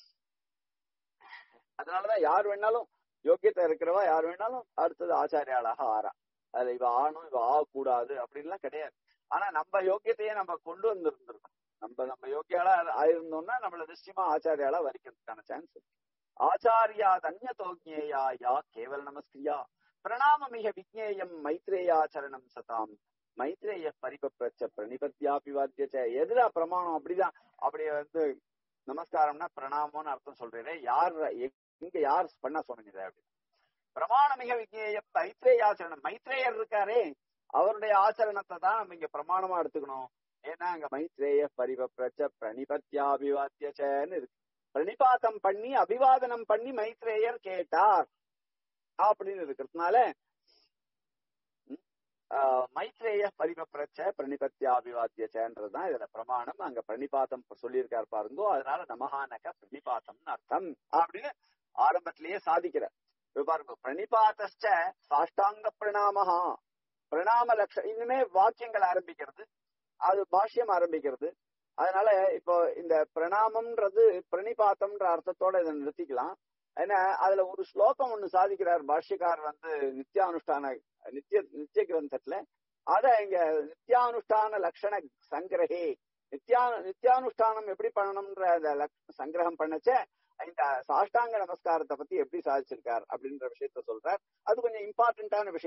அதனாலதான் யார் வேணாலும் யோக்கியத்தை இருக்கிறவா யார் வேணாலும் அடுத்தது ஆச்சாரியாளாக ஆறா அதுல இவ ஆணும் இவ ஆகக்கூடாது அப்படின்லாம் கிடையாது ஆனா நம்ம யோக்கியத்தையே நம்ம கொண்டு வந்திருந்திருக்கோம் நம்ம நம்ம யோக்கியாளா ஆயிருந்தோம்னா நம்மள நிச்சயமா ஆச்சாரியாளா வரிக்கிறதுக்கான சான்ஸ் இருக்கு ஆச்சாரியா தன்யதோஜேயா யா கேவல நமஸ்கிரியா பிரணாமமிக விஜ்ஞேயம் மைத்ரேயாச்சரணம் சதாம் மைத்ரேய பரிபப்ரச்ச பிரணிபத்தியாபி வாத்தியச்ச எதுடா பிரமாணம் அப்படிதான் அப்படி வந்து நமஸ்காரம்னா பிரணாமம்னு அர்த்தம் சொல்றேன் யார் எங்க யார் பண்ண சொன்னீங்க அப்படி பிரமாணமிக விஜ்ஞேயம் மைத்ரேயாச்சரணம் மைத்ரேயர் இருக்காரே அவருடைய ஆச்சரணத்தை தான் நம்ம இங்க பிரமாணமா எடுத்துக்கணும் ஏன்னா அங்க மைத்ரேய பரிபப்ரச்ச பிரணிபத்தியாபிவாத்தியச்சன்னு இருக்கு பிரணிபாத்தம் பண்ணி அபிவாதனம் பண்ணி மைத்ரேயர் கேட்டார் அப்படின்னு இருக்கிறதுனால ம், ஆஹ், மைத்ரேய பரிபப்ரச்ச பிரணிபத்தியாபிவாத்தியச்சன்றதுதான் இதுல பிரமாணம் அங்க பிரணிபாத்தம் சொல்லியிருக்கார் பாருங்கோ அதனால நமஹானக பிரணிபாத்தம்னு அர்த்தம் அப்படின்னு ஆரம்பத்திலேயே சாதிக்கிறார் இப்ப பாருங்க பிரணிபாத்தச்ச சாஷ்டாங்க பிரணாமஹா பிரணாம லட்ச இனிமே வாக்கியங்கள் ஆரம்பிக்கிறது அது பாஷ்யம் ஆரம்பிக்கிறது அதனால இப்போ இந்த பிரணாமம்ன்றது பிரணிபாத்தம்ன்ற அர்த்தத்தோட இதை நிறுத்திக்கலாம் ஏன்னா அதுல ஒரு ஸ்லோகம் ஒண்ணு சாதிக்கிறார் பாஷ்யக்கார் வந்து நித்தியானுஷ்டான நித்திய நித்திய கிரந்தத்துல அத இங்க நித்தியானுஷ்டான லட்சண சங்கிரகே நித்யா நித்தியானுஷ்டானம் எப்படி பண்ணணும்ன்ற அந்த லக்- சங்கிரகம் பண்ணச்ச இந்த சாஷ்டாங்க நமஸ்காரத்தை பத்தி எப்படி சாதிச்சிருக்கார் அப்படின்ற விஷயத்த சொல்றார் அது கொஞ்சம் இம்பார்ட்டன்டான விஷயம்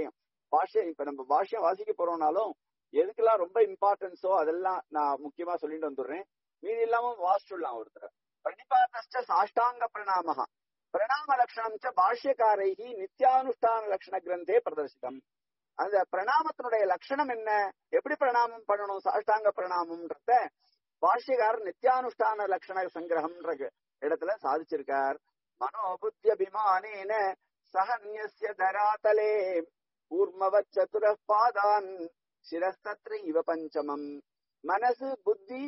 பாஷ்யம் இப்ப நம்ம பாஷ்யம் வாசிக்க போறோம்னாலும் எதுக்கெல்லாம் ரொம்ப இம்பார்ட்டன்ஸோ அதெல்லாம் நான் முக்கியமா சொல்லிட்டு வந்துடுறேன் மீதி இல்லாம வாசிச்சுடலாம் ஒருத்தர் பிரணிபாத்த சாஷ்டாங்க பிரணாமஹா பிரணாம லட்சணம் ச பாஷ்யக்காரைகி நித்தியானுஷ்டான லட்சண கிரந்தே பிரதர்சிதம் அந்த பிரணாமத்தினுடைய லட்சணம் என்ன எப்படி பிரணாமம் பண்ணணும் சாஷ்டாங்க பிரணாமம்ன்றத பாஷ்யக்காரர் நித்தியானுஷ்டான லட்சண சங்கிரகம்ன்ற இடத்துல சாதிச்சிருக்கார் மனோபுத்தியபிமானேன சகன்யஸ்ய தராதலே கூர்மவத் சதுர பாதான் சிரஸ்தத்ர இவ பஞ்சமம் மனசு புத்தி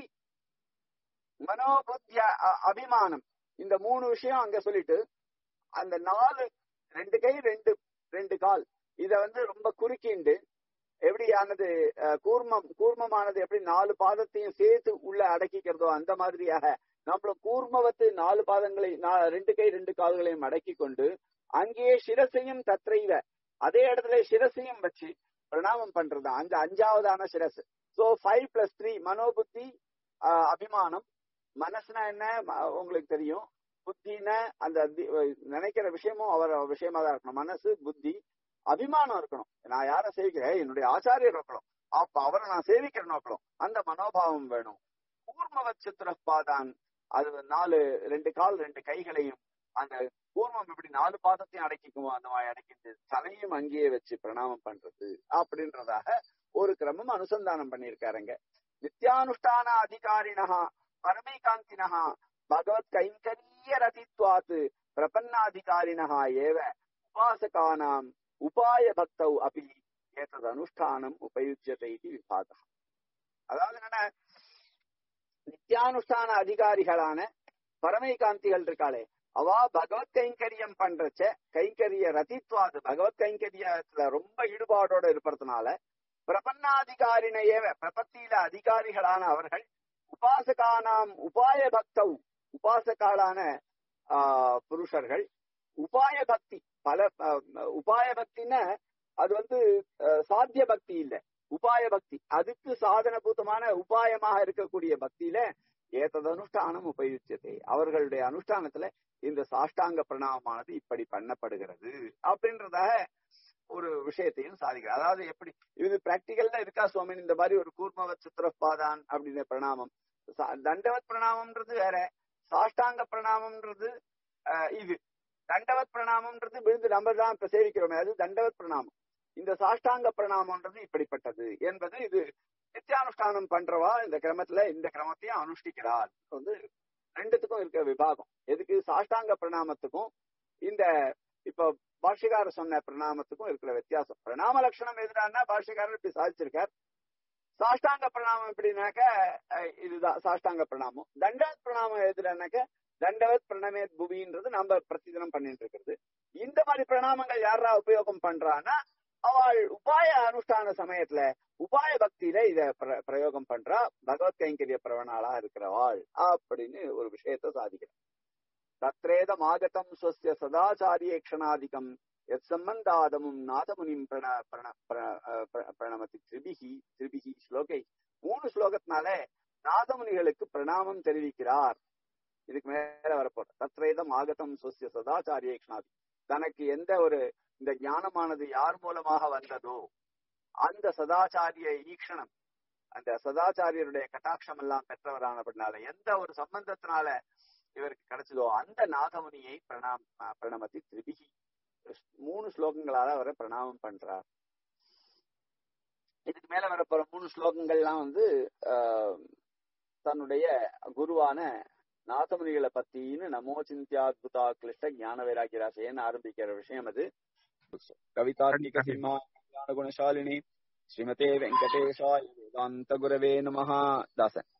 மனோபுத்திய அ- அபிமானம் இந்த மூணு விஷயம் அங்க சொல்லிட்டு அந்த நாலு ரெண்டு கை ரெண்டு ரெண்டு கால் இத வந்து ரொம்ப குறுக்கிண்டு எப்படி ஆனது அஹ், கூர்மம் கூர்மமானது எப்படி நாலு பாதத்தையும் சேர்த்து உள்ள அடக்கிக்கிறதோ அந்த மாதிரியாக நம்மளும் கூர்மவத்து நாலு பாதங்களை நா- ரெண்டு கை ரெண்டு கால்களையும் அடக்கி கொண்டு அங்கேயே சிரசையும் தத்ரைவ அதே இடத்துல சிரசையும் வச்சு பிரணாமம் பண்றது அந்த அஞ்சாவதான சிரஸ் சோ ஃபைவ் பிளஸ் த்ரீ மனோபுத்தி ஆஹ், அபிமானம் மனசுனா என்ன ம- உங்களுக்கு தெரியும் புத்தின அந்த தி- நினைக்கிற விஷயமும் அவர் விஷயமா தான் இருக்கணும் மனசு புத்தி அபிமானம் இருக்கணும் நான் யாரை சேவிக்கிறேன் என்னுடைய ஆச்சாரியர் இருக்கணும் அப்ப அவரை நான் சேவிக்கிற நோக்கணும் அந்த மனோபாவம் வேணும் கூர்மவத் சித்திரப்பாதான் அது நாலு ரெண்டு கால் ரெண்டு கைகளையும் அந்த கூர்மம் இப்படி நாலு பாதத்தையும் அடக்கிக்குமோ அந்த மாதிரி அடக்கிட்டு தலையும் அங்கேயே வச்சு பிரணாமம் பண்றது அப்படின்றதாக ஒரு கிரமம் அனுசந்தானம் பண்ணியிருக்காருங்க நித்யானுஷ்டான அதிகாரிணா பரமைகாந்தினஹா பகவத் கைங்கரிய ரதித்வாத் பிரபன்னாதிகாரிணா ஏவ உபாசகானாம் உபாய பக்தௌ அபி ஏதது அனுஷ்டானம் உபயுஜ்யத்தை இது விபாகம் அதாவது என்ன நித்யானுஷ்டான அதிகாரிகளான பரமைகாந்திகள் இருக்காளே அவா பகவத் கைங்கரியம் பண்றச்ச கைங்கரிய ரதித்வாது பகவத் கைங்கரியத்துல ரொம்ப ஈடுபாடோட இருப்பதுனால பிரபன்னாதிகாரினையேவ பிரபத்தியில அதிகாரிகளான அவர்கள் உபாசகானாம் உபாய பக்தௌ உபாசகாலான ஆஹ், புருஷர்கள் உபாய பக்தி பல ஆஹ், உபாய பக்தின்னா அது வந்து ஆஹ், சாத்திய பக்தி இல்ல உபாய பக்தி அதுக்கு சாதனபூதமான உபாயமாக இருக்கக்கூடிய பக்தியில ஏத்தது அனுஷ்டானம் உபயுஜ்யத்தை அவர்களுடைய அனுஷ்டானத்துல இந்த சாஷ்டாங்க பிரணாமமானது இப்படி பண்ணப்படுகிறது அப்படின்றதாக ஒரு விஷயத்தையும் சாதிக்கிறார் அதாவது எப்படி இது பிராக்டிக்கல்ல இருக்கா சுவாமி இந்த மாதிரி ஒரு கூர்மவத் சித்திரப்பாதான் அப்படின்ற பிரணாமம் சா- தண்டவத் பிரணாமம்ன்றது வேற சாஷ்டாங்க பிரணாமம்ன்றது ஆஹ், இது தண்டவத் பிரணாமம்ன்றது விழுந்து நம்ம தான் இப்ப சேவிக்கிறோமே அது தண்டவத் பிரணாமம் இந்த சாஷ்டாங்க பிரணாமம்ன்றது இப்படிப்பட்டது என்பது இது நித்தியானுஷ்டானம் பண்றவா இந்த கிரமத்துல இந்த கிரமத்தையும் அனுஷ்டிக்கிறார் வந்து ரெண்டுத்துக்கும் இருக்க விபாகம் எதுக்கு சாஷ்டாங்க பிரணாமத்துக்கும் இந்த இப்ப பாஷ்யக்காரர் சொன்ன பிரணாமத்துக்கும் இருக்கிற வித்தியாசம் பிரணாம லட்சணம் எதுனா பாஷ்யக்காரர் இப்படி சாதிச்சிருக்கார் சாஷ்டாங்க பிரணாமம் எப்படின்னாக்க அஹ், இதுதான் சாஷ்டாங்க பிரணாமம் தண்டவத் பிரணாமம் எதுனாக்க தண்டவத் பிரணமேத் புவின்றது நம்ம பிரதிதினம் பண்ணிட்டு இருக்கிறது இந்த மாதிரி பிரணாமங்கள் யாரா உபயோகம் பண்றான்னா அவள் உபாய அனுஷ்டான சமயத்துல உபாய பக்தியில இத பிர- பிரயோகம் பண்றா பகவத் கைங்கரிய பிரவணாளா இருக்கிறவாள் அப்படின்னு ஒரு விஷயத்த சாதிக்கிறார் தத்ரேதம் ஆகதம் ஸ்வஸ்ய சதாச்சாரியேக்ஷணாதிகம் எத் சம்பந்தாதமும் நாதமுனிம் பிரண பிரண பிரண- அஹ் பிர- பிரணமதி திரிபிகி திரிபிகி ஸ்லோகை மூணு ஸ்லோகத்தினால நாதமுனிகளுக்கு பிரணாமம் தெரிவிக்கிறார் இதுக்கு மேல வரப்போற தத்ரேதம் ஆகதம் ஸ்வஸ்ய சதாச்சாரியேக்ஷணாதி தனக்கு எந்த ஒரு இந்த ஞானமானது யார் மூலமாக வந்ததோ அந்த சதாச்சாரிய ஈக்ஷணம் அந்த சதாச்சாரியருடைய கட்டாட்சம் எல்லாம் பெற்றவரானபடினால எந்த ஒரு சம்பந்தத்தினால இவருக்கு கிடைச்சதோ அந்த நாகமுனியை பிரணாம் அஹ் பிரணமதி திரிபிகி மூணு ஸ்லோகங்களால அவரை பிரணாமம் பண்றார் இதுக்கு மேல வரப்போற மூணு ஸ்லோகங்கள்லாம் வந்து ஆஹ், தன்னுடைய குருவான நாதமுனிகளை பத்தின்னு நமோ சிந்தியாத்புதா கிளிஷ்ட ஞான வைராக்கிய ராசையன்னு ஆரம்பிக்கிற விஷயம் அது கவிதார்க்கிக சிம்மா குணசாலினி ஸ்ரீமதே வெங்கடேஷாய வேதாந்த குரவே நமஹ தாசன்